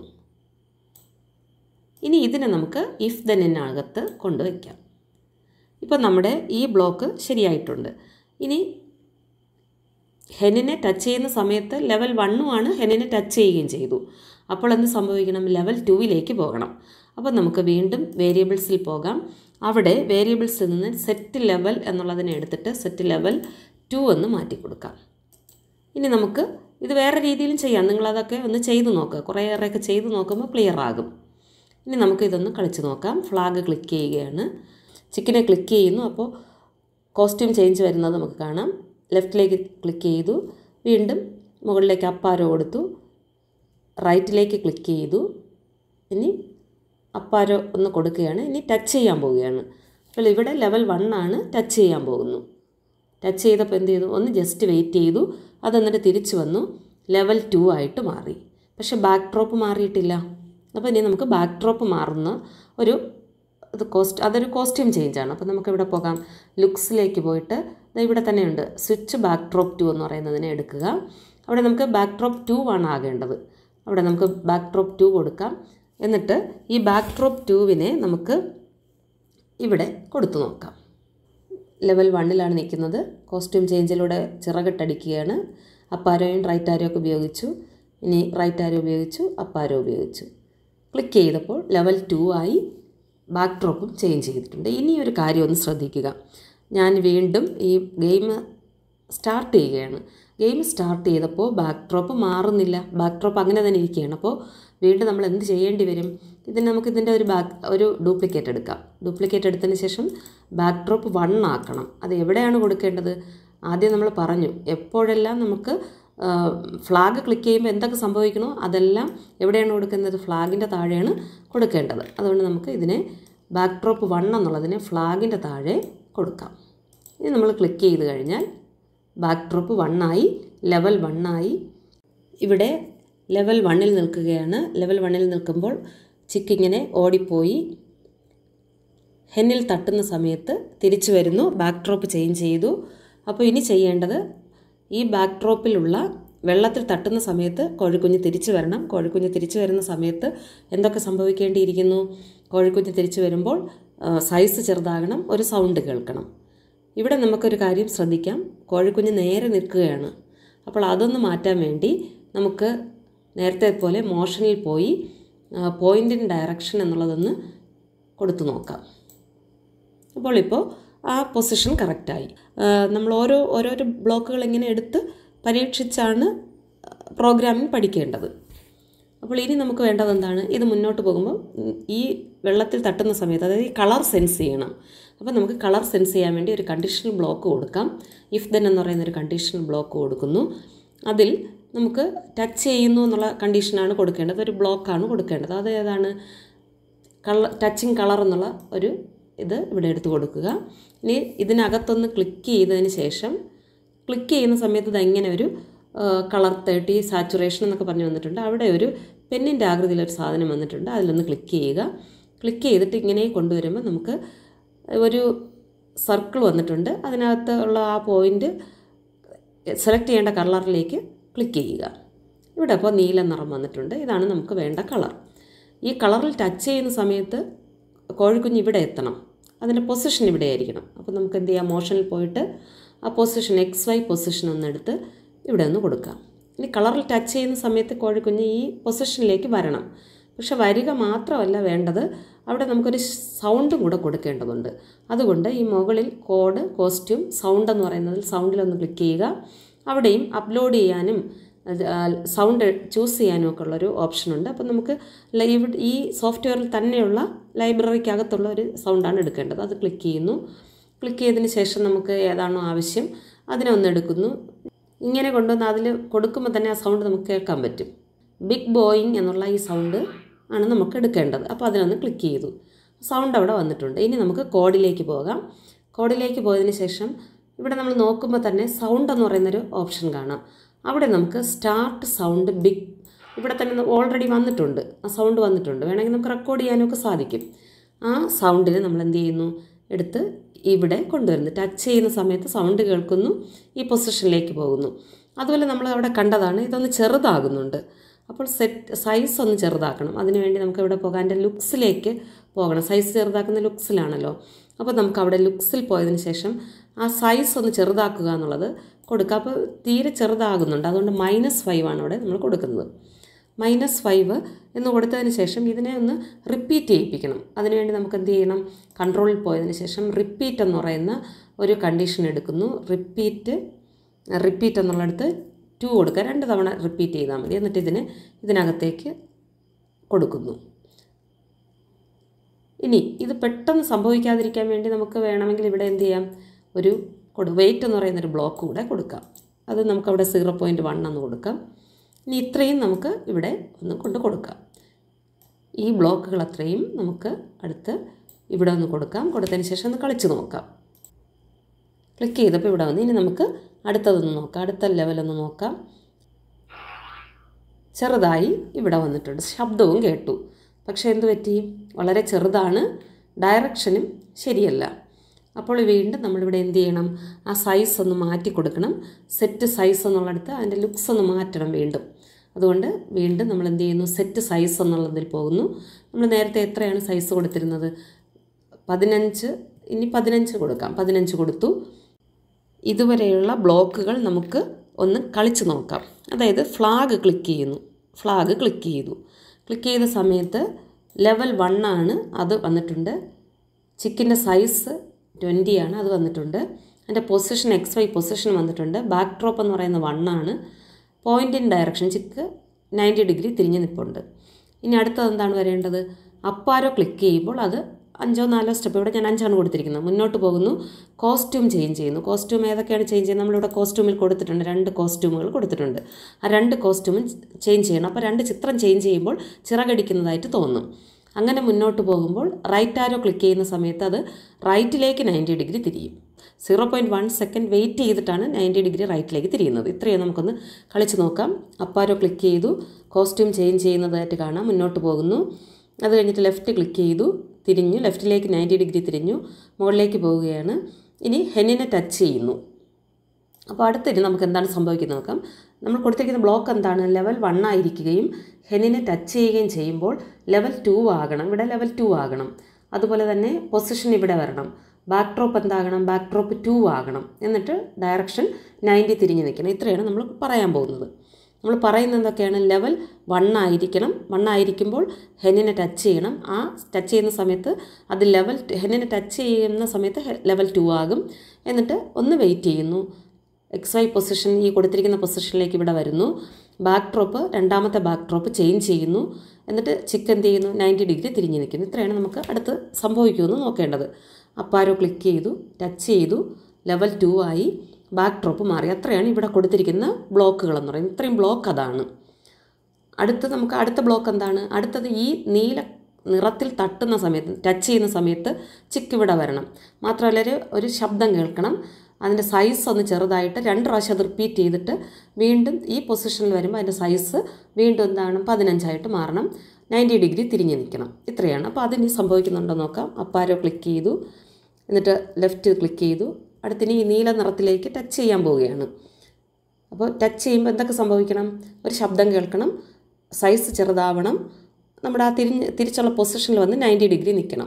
ഇനി ഇതിനെ നമുക്ക് ഇഫ് ദെന്നിനകത്ത് കൊണ്ടുവയ്ക്കാം ഇപ്പോൾ നമ്മുടെ ഈ ബ്ലോക്ക് ശരിയായിട്ടുണ്ട് ഇനി ഹെനിനെ ടച്ച് ചെയ്യുന്ന സമയത്ത് ലെവൽ വണ്ണുമാണ് ഹെനിനെ ടച്ച് ചെയ്യുകയും ചെയ്തു അപ്പോൾ എന്ത് സംഭവിക്കണം ലെവൽ ടുവിലേക്ക് പോകണം അപ്പോൾ നമുക്ക് വീണ്ടും വേരിയബിൾസിൽ പോകാം അവിടെ വേരിയബിൾസിൽ നിന്ന് സെറ്റ് ലെവൽ എന്നുള്ളതിനെ എടുത്തിട്ട് സെറ്റ് ലെവൽ ടു എന്ന് മാറ്റി കൊടുക്കാം ഇനി നമുക്ക് ഇത് വേറെ രീതിയിലും ചെയ്യാം നിങ്ങളതൊക്കെ ഒന്ന് ചെയ്തു നോക്കുക കുറേയേറെയൊക്കെ ചെയ്തു നോക്കുമ്പോൾ ക്ലിയർ ആകും ഇനി നമുക്ക് ഇതൊന്ന് കളിച്ച് നോക്കാം ഫ്ലാഗ് ക്ലിക്ക് ചെയ്യുകയാണ് ചിക്കനെ ക്ലിക്ക് ചെയ്യുന്നു അപ്പോൾ കോസ്റ്റ്യൂം ചേഞ്ച് വരുന്നത് നമുക്ക് കാണാം ലെഫ്റ്റിലേക്ക് ക്ലിക്ക് ചെയ്തു വീണ്ടും മുകളിലേക്ക് അപ്പാരോ കൊടുത്തു റൈറ്റിലേക്ക് ക്ലിക്ക് ചെയ്തു ഇനി അപ്പാരോ ഒന്ന് കൊടുക്കുകയാണ് ഇനി ടച്ച് ചെയ്യാൻ പോവുകയാണ് അപ്പോൾ ഇവിടെ ലെവൽ വൺ ആണ് ടച്ച് ചെയ്യാൻ പോകുന്നു ടച്ച് ചെയ്തപ്പോൾ എന്ത് ചെയ്തു ഒന്ന് ജസ്റ്റ് വെയിറ്റ് ചെയ്തു അത് എന്നിട്ട് തിരിച്ചു വന്നു ലെവൽ ടു ആയിട്ട് മാറി പക്ഷേ ബാക്ക് ഡ്രോപ്പ് മാറിയിട്ടില്ല അപ്പോൾ ഇനി നമുക്ക് ബാക്ക് ഡ്രോപ്പ് മാറുന്ന ഒരു അത് കോസ്റ്റ് അതൊരു കോസ്റ്റ്യൂം ചേഞ്ചാണ് അപ്പോൾ നമുക്ക് ഇവിടെ പോകാം ലുക്സിലേക്ക് പോയിട്ട് ദാ ഇവിടെ തന്നെയുണ്ട് സ്വിച്ച് ബാക്ക് ഡ്രോപ്പ് ടു എന്ന് പറയുന്നതിനെ എടുക്കുക അവിടെ നമുക്ക് ബാക്ക് ഡ്രോപ്പ് ടു ആണ് ആകേണ്ടത് അവിടെ നമുക്ക് ബാക്ക് ഡ്രോപ്പ് ടു കൊടുക്കാം എന്നിട്ട് ഈ ബാക്ക് ഡ്രോപ്പ് ടുവിനെ നമുക്ക് ഇവിടെ കൊടുത്തു നോക്കാം ലെവൽ വണ്ണിലാണ് നിൽക്കുന്നത് കോസ്റ്റ്യൂം ചേഞ്ചിലൂടെ ചിറകിട്ടടിക്കുകയാണ് അപ്പാരോയും റൈറ്റ് ആരോ ഒക്കെ ഉപയോഗിച്ചു ഇനി റൈറ്റ് ആരോ ഉപയോഗിച്ചു അപ്പാരോ ഉപയോഗിച്ചു ക്ലിക്ക് ചെയ്തപ്പോൾ ലെവൽ ടു ആയി ബാക്ക് ഡ്രോപ്പും ചേഞ്ച് ചെയ്തിട്ടുണ്ട് ഇനി ഒരു കാര്യം ഒന്ന് ശ്രദ്ധിക്കുക ഞാൻ വീണ്ടും ഈ ഗെയിം സ്റ്റാർട്ട് ചെയ്യുകയാണ് ഗെയിം സ്റ്റാർട്ട് ചെയ്തപ്പോൾ ബാക്ക് ഡ്രോപ്പ് മാറുന്നില്ല ബാക്ക് ഡ്രോപ്പ് അങ്ങനെ തന്നെ ഇരിക്കുകയാണ് അപ്പോൾ വീണ്ടും നമ്മൾ എന്ത് ചെയ്യേണ്ടി വരും ഇതിന് നമുക്ക് ഇതിൻ്റെ ഒരു ബാക്ക് ഒരു ഡ്യൂപ്ലിക്കേറ്റ് എടുക്കാം ഡ്യൂപ്ലിക്കേറ്റ് എടുത്തതിന് ശേഷം ബാക്ക് ഡ്രോപ്പ് വൺ ആക്കണം അത് എവിടെയാണ് കൊടുക്കേണ്ടത് ആദ്യം നമ്മൾ പറഞ്ഞു എപ്പോഴെല്ലാം നമുക്ക് ഫ്ലാഗ് ക്ലിക്ക് ചെയ്യുമ്പോൾ എന്തൊക്കെ സംഭവിക്കണോ അതെല്ലാം എവിടെയാണ് കൊടുക്കുന്നത് ഫ്ലാഗിൻ്റെ താഴെയാണ് കൊടുക്കേണ്ടത് അതുകൊണ്ട് നമുക്ക് ഇതിനെ ബാക്ക് ഡ്രോപ്പ് വൺ എന്നുള്ളതിനെ ഫ്ലാഗിൻ്റെ താഴെ കൊടുക്കാം ഇനി നമ്മൾ ക്ലിക്ക് ചെയ്ത് കഴിഞ്ഞാൽ ബാക്ക് ഡ്രോപ്പ് വണ്ണായി ലെവൽ വണ്ണായി ഇവിടെ ലെവൽ വണ്ണിൽ നിൽക്കുകയാണ് ലെവൽ വണ്ണിൽ നിൽക്കുമ്പോൾ ചിക്കിങ്ങനെ ഓടിപ്പോയി ഹെന്നിൽ തട്ടുന്ന സമയത്ത് തിരിച്ചു വരുന്നു ബാക്ക് ഡ്രോപ്പ് ചേഞ്ച് ചെയ്തു അപ്പോൾ ഇനി ചെയ്യേണ്ടത് ഈ ബാക്ക് ഡ്രോപ്പിലുള്ള വെള്ളത്തിൽ തട്ടുന്ന സമയത്ത് കോഴിക്കുഞ്ഞ് തിരിച്ചു വരണം കോഴിക്കുഞ്ഞ് തിരിച്ചു വരുന്ന സമയത്ത് എന്തൊക്കെ സംഭവിക്കേണ്ടിയിരിക്കുന്നു കോഴിക്കുഞ്ഞ് തിരിച്ചു വരുമ്പോൾ സൈസ് ചെറുതാകണം ഒരു സൗണ്ട് കേൾക്കണം ഇവിടെ നമുക്കൊരു കാര്യം ശ്രദ്ധിക്കാം കോഴിക്കുഞ്ഞ് നേരെ നിൽക്കുകയാണ് അപ്പോൾ അതൊന്ന് മാറ്റാൻ വേണ്ടി നമുക്ക് നേരത്തെ പോലെ മോഷനിൽ പോയി പോയിൻറ്റിൻ ഡയറക്ഷൻ എന്നുള്ളതൊന്ന് കൊടുത്തു നോക്കാം അപ്പോൾ ഇപ്പോൾ ആ പൊസിഷൻ കറക്റ്റായി നമ്മൾ ഓരോ ഓരോരോ ബ്ലോക്കുകൾ ഇങ്ങനെ എടുത്ത് പരീക്ഷിച്ചാണ് പ്രോഗ്രാമിംഗ് പഠിക്കേണ്ടത് അപ്പോൾ ഇനി നമുക്ക് വേണ്ടത് എന്താണ് ഇത് മുന്നോട്ട് പോകുമ്പോൾ ഈ വെള്ളത്തിൽ തട്ടുന്ന സമയത്ത് അതായത് ഈ കളർ സെൻസ് ചെയ്യണം അപ്പോൾ നമുക്ക് കളർ സെൻസ് ചെയ്യാൻ വേണ്ടി ഒരു കണ്ടീഷണൽ ബ്ലോക്ക് കൊടുക്കാം ഇഫ് ദെൻ എന്ന് പറയുന്ന ഒരു കണ്ടീഷണൽ ബ്ലോക്ക് കൊടുക്കുന്നു അതിൽ നമുക്ക് ടച്ച് ചെയ്യുന്നു എന്നുള്ള കണ്ടീഷനാണ് കൊടുക്കേണ്ടത് ഒരു ബ്ലോക്കാണ് കൊടുക്കേണ്ടത് അത് ഏതാണ് കളർ ടച്ചിങ് കളർ എന്നുള്ള ഒരു ഇത് ഇവിടെ എടുത്ത് കൊടുക്കുക ഇനി ഇതിനകത്തൊന്ന് ക്ലിക്ക് ചെയ്തതിന് ശേഷം ക്ലിക്ക് ചെയ്യുന്ന സമയത്ത് ഇത് ഇങ്ങനെ ഒരു കളർ തേർട്ടി സാച്ചുറേഷൻ എന്നൊക്കെ പറഞ്ഞു വന്നിട്ടുണ്ട് അവിടെ ഒരു പെന്നിൻ്റെ ആകൃതിയിലൊരു സാധനം വന്നിട്ടുണ്ട് അതിലൊന്ന് ക്ലിക്ക് ചെയ്യുക ക്ലിക്ക് ചെയ്തിട്ട് ഇങ്ങനെ കൊണ്ടുവരുമ്പോൾ നമുക്ക് ഒരു സർക്കിൾ വന്നിട്ടുണ്ട് അതിനകത്ത് ഉള്ള ആ പോയിൻ്റ് സെലക്ട് ചെയ്യേണ്ട കളറിലേക്ക് ക്ലിക്ക് ചെയ്യുക ഇവിടെ അപ്പോൾ നീല നിറം വന്നിട്ടുണ്ട് ഇതാണ് നമുക്ക് വേണ്ട കളർ ഈ കളറിൽ ടച്ച് ചെയ്യുന്ന സമയത്ത് കോഴിക്കുഞ്ഞ് ഇവിടെ എത്തണം അതിൻ്റെ പൊസിഷൻ ഇവിടെ ആയിരിക്കണം അപ്പോൾ നമുക്ക് എന്ത് ചെയ്യാം മോഷനിൽ പോയിട്ട് ആ പൊസിഷൻ എക്സ് വൈ പൊസിഷൻ ഒന്നെടുത്ത് ഇവിടെ ഒന്ന് കൊടുക്കാം ഇനി കളറിൽ ടച്ച് ചെയ്യുന്ന സമയത്ത് കോഴിക്കുഞ്ഞ് ഈ പൊസിഷനിലേക്ക് വരണം പക്ഷെ വരിക മാത്രമല്ല വേണ്ടത് അവിടെ നമുക്കൊരു സൗണ്ടും കൂടെ കൊടുക്കേണ്ടതുണ്ട് അതുകൊണ്ട് ഈ മുകളിൽ കോഡ് കോസ്റ്റ്യൂം സൗണ്ട് എന്ന് പറയുന്നതിൽ സൗണ്ടിലൊന്ന് ക്ലിക്ക് ചെയ്യുക അവിടെയും അപ്ലോഡ് ചെയ്യാനും സൗണ്ട് ചൂസ് ചെയ്യാനും ഒക്കെ ഉള്ളൊരു ഓപ്ഷനുണ്ട് അപ്പോൾ നമുക്ക് ലൈവ് ഈ സോഫ്റ്റ്വെയറിൽ തന്നെയുള്ള ലൈബ്രറിക്കകത്തുള്ള ഒരു സൗണ്ടാണ് എടുക്കേണ്ടത് അത് ക്ലിക്ക് ചെയ്യുന്നു ക്ലിക്ക് ചെയ്തതിന് ശേഷം നമുക്ക് ഏതാണോ ആവശ്യം അതിനെ ഒന്ന് എടുക്കുന്നു ഇങ്ങനെ കൊണ്ടുവന്ന് അതിൽ കൊടുക്കുമ്പോൾ തന്നെ ആ സൗണ്ട് നമുക്ക് കേൾക്കാൻ പറ്റും ബിഗ് ബോയിങ് എന്നുള്ള ഈ സൗണ്ട് ആണ് നമുക്ക് എടുക്കേണ്ടത് അപ്പോൾ അതിനൊന്ന് ക്ലിക്ക് ചെയ്തു സൗണ്ട് അവിടെ വന്നിട്ടുണ്ട് ഇനി നമുക്ക് കോഡിലേക്ക് പോകാം കോഡിലേക്ക് പോയതിന് ശേഷം ഇവിടെ നമ്മൾ നോക്കുമ്പോൾ തന്നെ സൗണ്ട് എന്ന് പറയുന്നൊരു ഓപ്ഷൻ കാണാം അവിടെ നമുക്ക് സ്റ്റാർട്ട് സൗണ്ട് ബിഗ് ഇവിടെ തന്നെ ഓൾറെഡി വന്നിട്ടുണ്ട് ആ സൗണ്ട് വന്നിട്ടുണ്ട് വേണമെങ്കിൽ നമുക്ക് റെക്കോർഡ് ചെയ്യാനൊക്കെ സാധിക്കും ആ സൗണ്ടിന് നമ്മൾ എന്ത് ചെയ്യുന്നു എടുത്ത് ഇവിടെ കൊണ്ടുവരുന്നു ടച്ച് ചെയ്യുന്ന സമയത്ത് സൗണ്ട് കേൾക്കുന്നു ഈ പൊസിഷനിലേക്ക് പോകുന്നു അതുപോലെ നമ്മൾ അവിടെ കണ്ടതാണ് ഇതൊന്ന് ചെറുതാകുന്നുണ്ട് അപ്പോൾ സെറ്റ് സൈസ് ഒന്ന് ചെറുതാക്കണം അതിനുവേണ്ടി നമുക്ക് ഇവിടെ പോകാൻ എൻ്റെ ലുക്സിലേക്ക് പോകണം സൈസ് ചെറുതാക്കുന്ന ലുക്സിലാണല്ലോ അപ്പോൾ നമുക്ക് അവിടെ ലുക്സിൽ പോയതിന് ശേഷം ആ സൈസ് ഒന്ന് ചെറുതാക്കുക എന്നുള്ളത് കൊടുക്കുക അപ്പോൾ തീരെ ചെറുതാകുന്നുണ്ട് അതുകൊണ്ട് മൈനസ് ഫൈവ് ആണ് അവിടെ നമ്മൾ കൊടുക്കുന്നത് മൈനസ് ഫൈവ് എന്ന് കൊടുത്തതിന് ശേഷം ഇതിനെ ഒന്ന് റിപ്പീറ്റ് ചെയ്യിപ്പിക്കണം അതിനുവേണ്ടി നമുക്ക് എന്ത് ചെയ്യണം കൺട്രോളിൽ പോയതിന് ശേഷം റിപ്പീറ്റ് എന്ന് പറയുന്ന ഒരു കണ്ടീഷൻ എടുക്കുന്നു റിപ്പീറ്റ് റിപ്പീറ്റ് എന്നുള്ളിടത്ത് ടു കൊടുക്കുക രണ്ട് തവണ റിപ്പീറ്റ് ചെയ്താൽ മതി എന്നിട്ട് ഇതിന് ഇതിനകത്തേക്ക് കൊടുക്കുന്നു ഇനി ഇത് പെട്ടെന്ന് സംഭവിക്കാതിരിക്കാൻ വേണ്ടി നമുക്ക് വേണമെങ്കിൽ ഇവിടെ എന്ത് ചെയ്യാം ഒരു കൊടു വെയിറ്റ് എന്ന് പറയുന്നൊരു ബ്ലോക്ക് കൂടെ കൊടുക്കാം അത് നമുക്കവിടെ സീറോ പോയിൻറ്റ് വൺ എന്ന് കൊടുക്കാം ഇനി ഇത്രയും നമുക്ക് ഇവിടെ ഒന്ന് കൊണ്ട് കൊടുക്കാം ഈ ബ്ലോക്കുകൾ അത്രയും നമുക്ക് അടുത്ത് ഇവിടെ ഒന്ന് കൊടുക്കാം കൊടുത്തതിന് ശേഷം ഒന്ന് കളിച്ച് നോക്കാം ക്ലിക്ക് ചെയ്തപ്പോൾ ഇവിടെ വന്ന് ഇനി നമുക്ക് അടുത്തതൊന്ന് നോക്കാം അടുത്ത ലെവലൊന്ന് നോക്കാം ചെറുതായി ഇവിടെ വന്നിട്ടുണ്ട് ശബ്ദവും കേട്ടു പക്ഷേ എന്ത് പറ്റി വളരെ ചെറുതാണ് ഡയറക്ഷനും ശരിയല്ല അപ്പോൾ വീണ്ടും നമ്മളിവിടെ എന്ത് ചെയ്യണം ആ സൈസ് ഒന്ന് മാറ്റി കൊടുക്കണം സെറ്റ് സൈസ് എന്നുള്ളിടത്ത് അതിൻ്റെ ലുക്സ് ഒന്ന് മാറ്റണം വീണ്ടും അതുകൊണ്ട് വീണ്ടും നമ്മൾ എന്ത് ചെയ്യുന്നു സെറ്റ് സൈസ് എന്നുള്ളതിൽ പോകുന്നു നമ്മൾ നേരത്തെ എത്രയാണ് സൈസ് കൊടുത്തിരുന്നത് പതിനഞ്ച് ഇനി പതിനഞ്ച് കൊടുക്കാം പതിനഞ്ച് കൊടുത്തു ഇതുവരെയുള്ള ബ്ലോക്കുകൾ നമുക്ക് ഒന്ന് കളിച്ച് നോക്കാം അതായത് ഫ്ലാഗ് ക്ലിക്ക് ചെയ്യുന്നു ഫ്ലാഗ് ക്ലിക്ക് ചെയ്തു ക്ലിക്ക് ചെയ്ത സമയത്ത് ലെവൽ വൺ ആണ് അത് വന്നിട്ടുണ്ട് ചിക്കൻ്റെ സൈസ് ട്വൻറ്റി ആണ് അത് വന്നിട്ടുണ്ട് അതിൻ്റെ പൊസിഷൻ എക്സ് വൈ പൊസിഷൻ വന്നിട്ടുണ്ട് ബാക്ക് ഡ്രോപ്പ് എന്ന് പറയുന്ന വൺ ആണ് point in direction chick ninety degree തിരിഞ്ഞ് നിൽപ്പുണ്ട് ഇനി അടുത്തത് എന്താണ് വരേണ്ടത് അപ്പാരോ ക്ലിക്ക് ചെയ്യുമ്പോൾ അത് അഞ്ചോ നാലോ സ്റ്റെപ്പ് ഇവിടെ ഞാൻ അഞ്ചാണ് കൊടുത്തിരിക്കുന്നത് മുന്നോട്ട് പോകുന്നു കോസ്റ്റ്യൂം ചേഞ്ച് ചെയ്യുന്നു കോസ്റ്റ്യൂം ഏതൊക്കെയാണ് ചേഞ്ച് ചെയ്യുന്നത് നമ്മളിവിടെ കോസ്റ്റ്യൂമിൽ കൊടുത്തിട്ടുണ്ട് രണ്ട് കോസ്റ്റ്യൂമുകൾ കൊടുത്തിട്ടുണ്ട് ആ രണ്ട് കോസ്റ്റ്യൂമും ചേഞ്ച് ചെയ്യണം അപ്പോൾ രണ്ട് ചിത്രം ചേഞ്ച് ചെയ്യുമ്പോൾ ചിറകടിക്കുന്നതായിട്ട് തോന്നും അങ്ങനെ മുന്നോട്ട് പോകുമ്പോൾ റൈറ്റ് ആരോ ക്ലിക്ക് ചെയ്യുന്ന സമയത്ത് അത് റൈറ്റിലേക്ക് നയൻറ്റി ഡിഗ്രി തിരിയും zero point one second wait ചെയ്തിട്ടാണ് നയൻറ്റി ഡിഗ്രി റൈറ്റിലേക്ക് തിരിയുന്നത് ഇത്രയും നമുക്കൊന്ന് കളിച്ച് നോക്കാം അപ്പാരോ ക്ലിക്ക് ചെയ്തു കോസ്റ്റ്യൂം ചേഞ്ച് ചെയ്യുന്നതായിട്ട് കാണാം മുന്നോട്ട് പോകുന്നു അത് കഴിഞ്ഞിട്ട് ലെഫ്റ്റ് ക്ലിക്ക് ചെയ്തു തിരിഞ്ഞു ലെഫ്റ്റിലേക്ക് നയൻറ്റി ഡിഗ്രി തിരിഞ്ഞു മുകളിലേക്ക് പോവുകയാണ് ഇനി ഹെന്നിനെ ടച്ച് ചെയ്യുന്നു അപ്പോൾ അടുത്തിട്ട് നമുക്ക് എന്താണ് സംഭവിക്കുന്നത് നോക്കാം നമ്മൾ കൊടുത്തിരിക്കുന്ന ബ്ലോക്ക് എന്താണ് ലെവൽ വൺ ആയിരിക്കുകയും ഹെന്നിനെ ടച്ച് ചെയ്യുകയും ചെയ്യുമ്പോൾ ലെവൽ ടു ആകണം ഇവിടെ ലെവൽ ടു ആകണം അതുപോലെ തന്നെ പൊസിഷൻ ഇവിടെ വരണം ബാക്ക് ഡ്രോപ്പ് എന്താകണം ബാക്ക് ഡ്രോപ്പ് ടു ആകണം എന്നിട്ട് ഡയറക്ഷൻ നയൻറ്റി തിരിഞ്ഞ് നിൽക്കണം ഇത്രയാണ് നമ്മൾ പറയാൻ പോകുന്നത് നമ്മൾ പറയുന്നത് എന്തൊക്കെയാണ് ലെവൽ വൺ ആയിരിക്കണം വൺ ആയിരിക്കുമ്പോൾ ഹെന്നിനെ ടച്ച് ചെയ്യണം ആ ടച്ച് ചെയ്യുന്ന സമയത്ത് അത് ലെവൽ ഹെന്നിനെ ടച്ച് ചെയ്യുന്ന സമയത്ത് ലെവൽ ടു ആകും എന്നിട്ട് ഒന്ന് വെയിറ്റ് ചെയ്യുന്നു എക്സ് വൈ പൊസിഷൻ ഈ കൊടുത്തിരിക്കുന്ന പൊസിഷനിലേക്ക് ഇവിടെ വരുന്നു ബാക്ക് ഡ്രോപ്പ് രണ്ടാമത്തെ ബാക്ക് ഡ്രോപ്പ് ചേഞ്ച് ചെയ്യുന്നു എന്നിട്ട് ചിക്ക് എന്ത് ചെയ്യുന്നു നയൻറ്റി ഡിഗ്രി തിരിഞ്ഞ് നിൽക്കുന്നു ഇത്രയാണ് നമുക്ക് അടുത്ത് സംഭവിക്കുമെന്ന് നോക്കേണ്ടത് അപ്പാരോ ക്ലിക്ക് ചെയ്തു ടച്ച് ചെയ്തു ലെവൽ ടു ആയി ബാക്ക് ഡ്രോപ്പ് മാറി അത്രയാണ് ഇവിടെ കൊടുത്തിരിക്കുന്ന ബ്ലോക്കുകൾ എന്ന് പറയുന്നത് ഇത്രയും ബ്ലോക്ക് അതാണ് അടുത്ത് നമുക്ക് അടുത്ത ബ്ലോക്ക് എന്താണ് അടുത്തത് ഈ നീല നിറത്തിൽ തട്ടുന്ന സമയത്ത് ടച്ച് ചെയ്യുന്ന സമയത്ത് ചിക്ക് ഇവിടെ വരണം മാത്രമല്ല ഒരു ഒരു ശബ്ദം കേൾക്കണം അതിൻ്റെ സൈസ് ഒന്ന് ചെറുതായിട്ട് രണ്ട് പ്രാവശ്യം അത് റിപ്പീറ്റ് ചെയ്തിട്ട് വീണ്ടും ഈ പൊസിഷനിൽ വരുമ്പോൾ അതിൻ്റെ സൈസ് വീണ്ടും എന്താണ് പതിനഞ്ചായിട്ട് മാറണം നയൻറ്റി ഡിഗ്രി തിരിഞ്ഞ് നിൽക്കണം ഇത്രയാണ് അപ്പോൾ അതിന് സംഭവിക്കുന്നുണ്ടോ നോക്കാം അപ്പാരോ ക്ലിക്ക് ചെയ്തു എന്നിട്ട് ലെഫ്റ്റ് ക്ലിക്ക് ചെയ്തു അടുത്തിനി ഈ നീല നിറത്തിലേക്ക് ടച്ച് ചെയ്യാൻ പോവുകയാണ് അപ്പോൾ ടച്ച് ചെയ്യുമ്പോൾ എന്തൊക്കെ സംഭവിക്കണം ഒരു ശബ്ദം കേൾക്കണം സൈസ് ചെറുതാവണം നമ്മുടെ ആ തിരിഞ്ഞ് തിരിച്ചുള്ള പൊസിഷനിൽ വന്ന് നയൻറ്റി ഡിഗ്രി നിൽക്കണം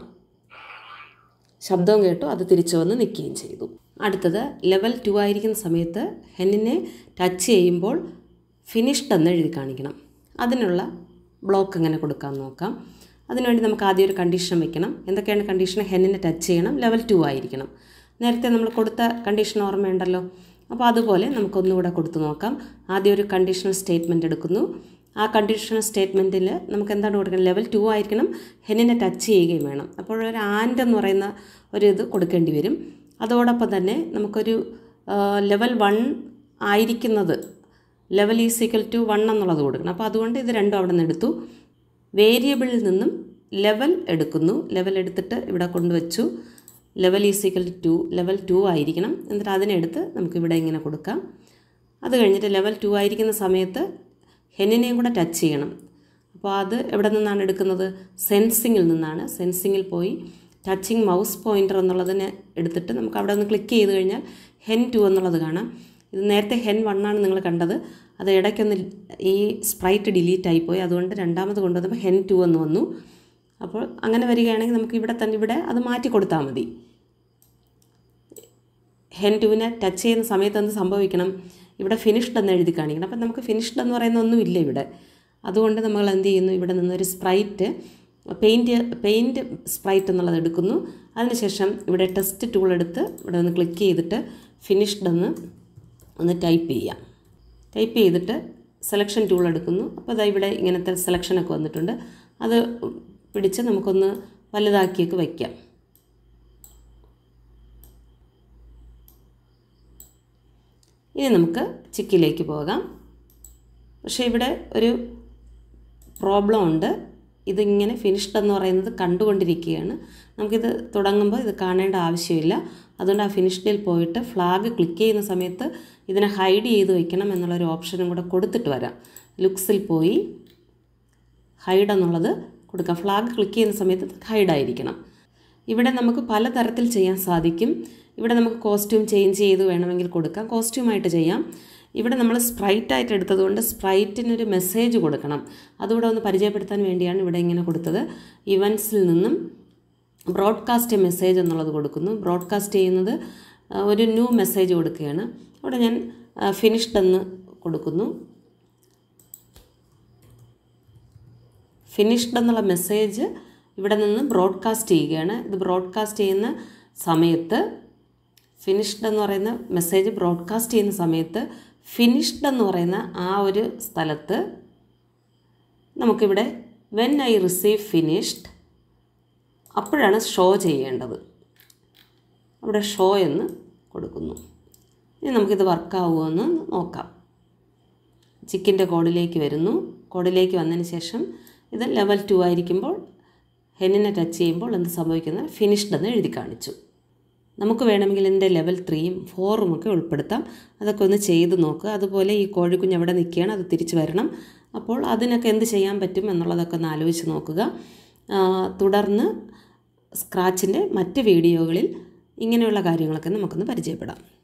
ശബ്ദവും കേട്ടു അത് തിരിച്ചു വന്ന് നിൽക്കുകയും ചെയ്തു അടുത്തത് ലെവൽ ടു ആയിരിക്കുന്ന സമയത്ത് ഹെന്നിനെ ടച്ച് ചെയ്യുമ്പോൾ ഫിനിഷ്ഡ് എന്ന് എഴുതി കാണിക്കണം അതിനുള്ള ബ്ലോക്ക് എങ്ങനെ കൊടുക്കാൻ നോക്കാം അതിനുവേണ്ടി നമുക്ക് ആദ്യം ഒരു കണ്ടീഷൻ വെക്കണം എന്തൊക്കെയാണ് കണ്ടീഷൻ ഹെന്നിനെ ടച്ച് ചെയ്യണം ലെവൽ ടു ആയിരിക്കണം നേരത്തെ നമ്മൾ കൊടുത്ത കണ്ടീഷൻ ഓർമ്മയുണ്ടല്ലോ അപ്പോൾ അതുപോലെ നമുക്കൊന്നുകൂടെ കൊടുത്തു നോക്കാം ആദ്യം ഒരു കണ്ടീഷണൽ സ്റ്റേറ്റ്മെൻറ്റ് എടുക്കുന്നു ആ കണ്ടീഷണൽ സ്റ്റേറ്റ്മെൻറ്റിൽ നമുക്ക് എന്താണ് കൊടുക്കുന്നത് ലെവൽ ടു ആയിരിക്കണം ഹെന്നിനെ ടച്ച് ചെയ്യുകയും വേണം അപ്പോൾ ഒരു ആൻഡ് എന്ന് പറയുന്ന ഒരു ഇത് കൊടുക്കേണ്ടി വരും അതോടൊപ്പം തന്നെ നമുക്കൊരു ലെവൽ വൺ ആയിരിക്കുന്നത് level is equal to one എന്നുള്ളത് കൊടുക്കണം അപ്പോൾ അതുകൊണ്ട് ഇത് രണ്ടും അവിടെ നിന്ന് എടുത്തു വേരിയബിളിൽ നിന്നും ലെവൽ എടുക്കുന്നു ലെവൽ എടുത്തിട്ട് ഇവിടെ കൊണ്ടുവച്ചു level is equal to level two ആയിരിക്കണം എന്നിട്ട് അതിനെടുത്ത് നമുക്കിവിടെ ഇങ്ങനെ കൊടുക്കാം അത് കഴിഞ്ഞിട്ട് ലെവൽ ടു ആയിരിക്കുന്ന സമയത്ത് ഹെന്നിനെയും കൂടെ ടച്ച് ചെയ്യണം അപ്പോൾ അത് എവിടെ നിന്നാണ് എടുക്കുന്നത് സെൻസിങ്ങിൽ നിന്നാണ് സെൻസിങ്ങിൽ പോയി ടച്ചിങ് മൗസ് പോയിൻ്റർ എന്നുള്ളതിനെ എടുത്തിട്ട് നമുക്ക് അവിടെ ഒന്ന് ക്ലിക്ക് ചെയ്ത് കഴിഞ്ഞാൽ ഹെൻ ടു എന്നുള്ളത് കാണാം ഇത് നേരത്തെ ഹെൻ വൺ ആണ് നിങ്ങൾ കണ്ടത് അത് ഇടയ്ക്കൊന്ന് ഈ സ്പ്രൈറ്റ് ഡിലീറ്റ് ആയിപ്പോയി അതുകൊണ്ട് രണ്ടാമത് കൊണ്ടുവന്നപ്പോൾ ഹെൻ ടു എന്ന് വന്നു അപ്പോൾ അങ്ങനെ വരികയാണെങ്കിൽ നമുക്ക് ഇവിടെ തന്നെ ഇവിടെ അത് മാറ്റി കൊടുത്താൽ മതി ഹെൻ ടുവിനെ ടച്ച് ചെയ്യുന്ന സമയത്ത് എന്ത് സംഭവിക്കണം ഇവിടെ ഫിനിഷ്ഡ് എന്ന് എഴുതി കാണിക്കണം അപ്പം നമുക്ക് ഫിനിഷ്ഡ് എന്ന് പറയുന്ന ഒന്നുമില്ല ഇവിടെ അതുകൊണ്ട് നമ്മൾ എന്ത് ചെയ്യുന്നു ഇവിടെ നിന്നൊരു സ്പ്രൈറ്റ് പെയിൻറ്റ് പെയിൻറ്റ് സ്പ്രൈറ്റ് എന്നുള്ളത് എടുക്കുന്നു അതിനുശേഷം ഇവിടെ ടെസ്റ്റ് ടൂൾ എടുത്ത് ഇവിടെ ഒന്ന് ക്ലിക്ക് ചെയ്തിട്ട് ഫിനിഷ്ഡ് എന്ന് ഒന്ന് ടൈപ്പ് ചെയ്യാം ടൈപ്പ് ചെയ്തിട്ട് സെലക്ഷൻ ടൂൾ എടുക്കുന്നു അപ്പോൾ അതാ ഇവിടെ ഇങ്ങനത്തെ സെലക്ഷനൊക്കെ വന്നിട്ടുണ്ട് അത് പിടിച്ച് നമുക്കൊന്ന് വലുതാക്കിയൊക്കെ വയ്ക്കാം ഇനി നമുക്ക് ചിക്കിലേക്ക് പോകാം പക്ഷേ ഇവിടെ ഒരു പ്രോബ്ലം ഉണ്ട് ഇതിങ്ങനെ ഫിനിഷ്ഡ് എന്ന് പറയുന്നത് കണ്ടുകൊണ്ടിരിക്കുകയാണ് നമുക്കിത് തുടങ്ങുമ്പോൾ ഇത് കാണേണ്ട ആവശ്യമില്ല അതുകൊണ്ട് ആ ഫിനിഷ്ഡിൽ പോയിട്ട് ഫ്ലാഗ് ക്ലിക്ക് ചെയ്യുന്ന സമയത്ത് ഇതിനെ ഹൈഡ് ചെയ്ത് വയ്ക്കണം എന്നുള്ളൊരു ഓപ്ഷനും കൂടെ കൊടുത്തിട്ട് വരാം ലുക്സിൽ പോയി ഹൈഡ് എന്നുള്ളത് കൊടുക്കാം ഫ്ലാഗ് ക്ലിക്ക് ചെയ്യുന്ന സമയത്ത് ഹൈഡായിരിക്കണം ഇവിടെ നമുക്ക് പലതരത്തിൽ ചെയ്യാൻ സാധിക്കും ഇവിടെ നമുക്ക് കോസ്റ്റ്യൂം ചേഞ്ച് ചെയ്ത് വേണമെങ്കിൽ കൊടുക്കാം കോസ്റ്റ്യൂമായിട്ട് ചെയ്യാം ഇവിടെ നമ്മൾ സ്പ്രൈറ്റ് ആയിട്ട് എടുത്തതുകൊണ്ട് സ്പ്രൈറ്റിനൊരു മെസ്സേജ് കൊടുക്കണം അതുകൂടെ ഒന്ന് പരിചയപ്പെടുത്താൻ വേണ്ടിയാണ് ഇവിടെ ഇങ്ങനെ കൊടുത്തത് ഇവൻസിൽ നിന്നും ബ്രോഡ്കാസ്റ്റ് മെസ്സേജ് എന്നുള്ളത് കൊടുക്കുന്നു ബ്രോഡ്കാസ്റ്റ് ചെയ്യുന്നത് ഒരു ന്യൂ മെസ്സേജ് കൊടുക്കുകയാണ് അവിടെ ഞാൻ ഫിനിഷ്ഡ് എന്ന് കൊടുക്കുന്നു ഫിനിഷ്ഡ് എന്നുള്ള മെസ്സേജ് ഇവിടെ നിന്ന് ബ്രോഡ്കാസ്റ്റ് ചെയ്യുകയാണ് ഇത് ബ്രോഡ്കാസ്റ്റ് ചെയ്യുന്ന സമയത്ത് ഫിനിഷ്ഡ് എന്ന് പറയുന്ന മെസ്സേജ് ബ്രോഡ്കാസ്റ്റ് ചെയ്യുന്ന സമയത്ത് ഫിനിഷ്ഡ് എന്ന് പറയുന്ന ആ ഒരു സ്ഥലത്ത് നമുക്കിവിടെ വെൻ ഐ റിസീവ് ഫിനിഷ്ഡ് അപ്പോഴാണ് ഷോ ചെയ്യേണ്ടത് അവിടെ ഷോ എന്ന് കൊടുക്കുന്നു ഇനി നമുക്കിത് വർക്കാവുമോ എന്ന് നോക്കാം ചിക്കിൻ്റെ കോഡിലേക്ക് വരുന്നു കോഡിലേക്ക് വന്നതിന് ശേഷം ഇത് ലെവൽ ടു ആയിരിക്കുമ്പോൾ ഹെന്നിനെ ടച്ച് ചെയ്യുമ്പോൾ എന്ത് സംഭവിക്കുന്നത് ഫിനിഷ്ഡ് എന്ന് എഴുതി കാണിച്ചു നമുക്ക് വേണമെങ്കിൽ ഇതിൻ്റെ ലെവൽ ത്രീയും ഫോറും ഒക്കെ ഉൾപ്പെടുത്താം അതൊക്കെ ഒന്ന് ചെയ്ത് നോക്കുക അതുപോലെ ഈ കോഴിക്കുഞ്ഞ് അവിടെ നിൽക്കുകയാണ് അത് തിരിച്ച് വരണം അപ്പോൾ അതിനൊക്കെ എന്ത് ചെയ്യാൻ പറ്റും എന്നുള്ളതൊക്കെ ഒന്ന് ആലോചിച്ച് നോക്കുക ആ, തുടർന്ന് സ്ക്രാച്ചിൻ്റെ മറ്റ് വീഡിയോകളിൽ ഇങ്ങനെയുള്ള കാര്യങ്ങളൊക്കെ നമുക്കൊന്ന് പരിചയപ്പെടാം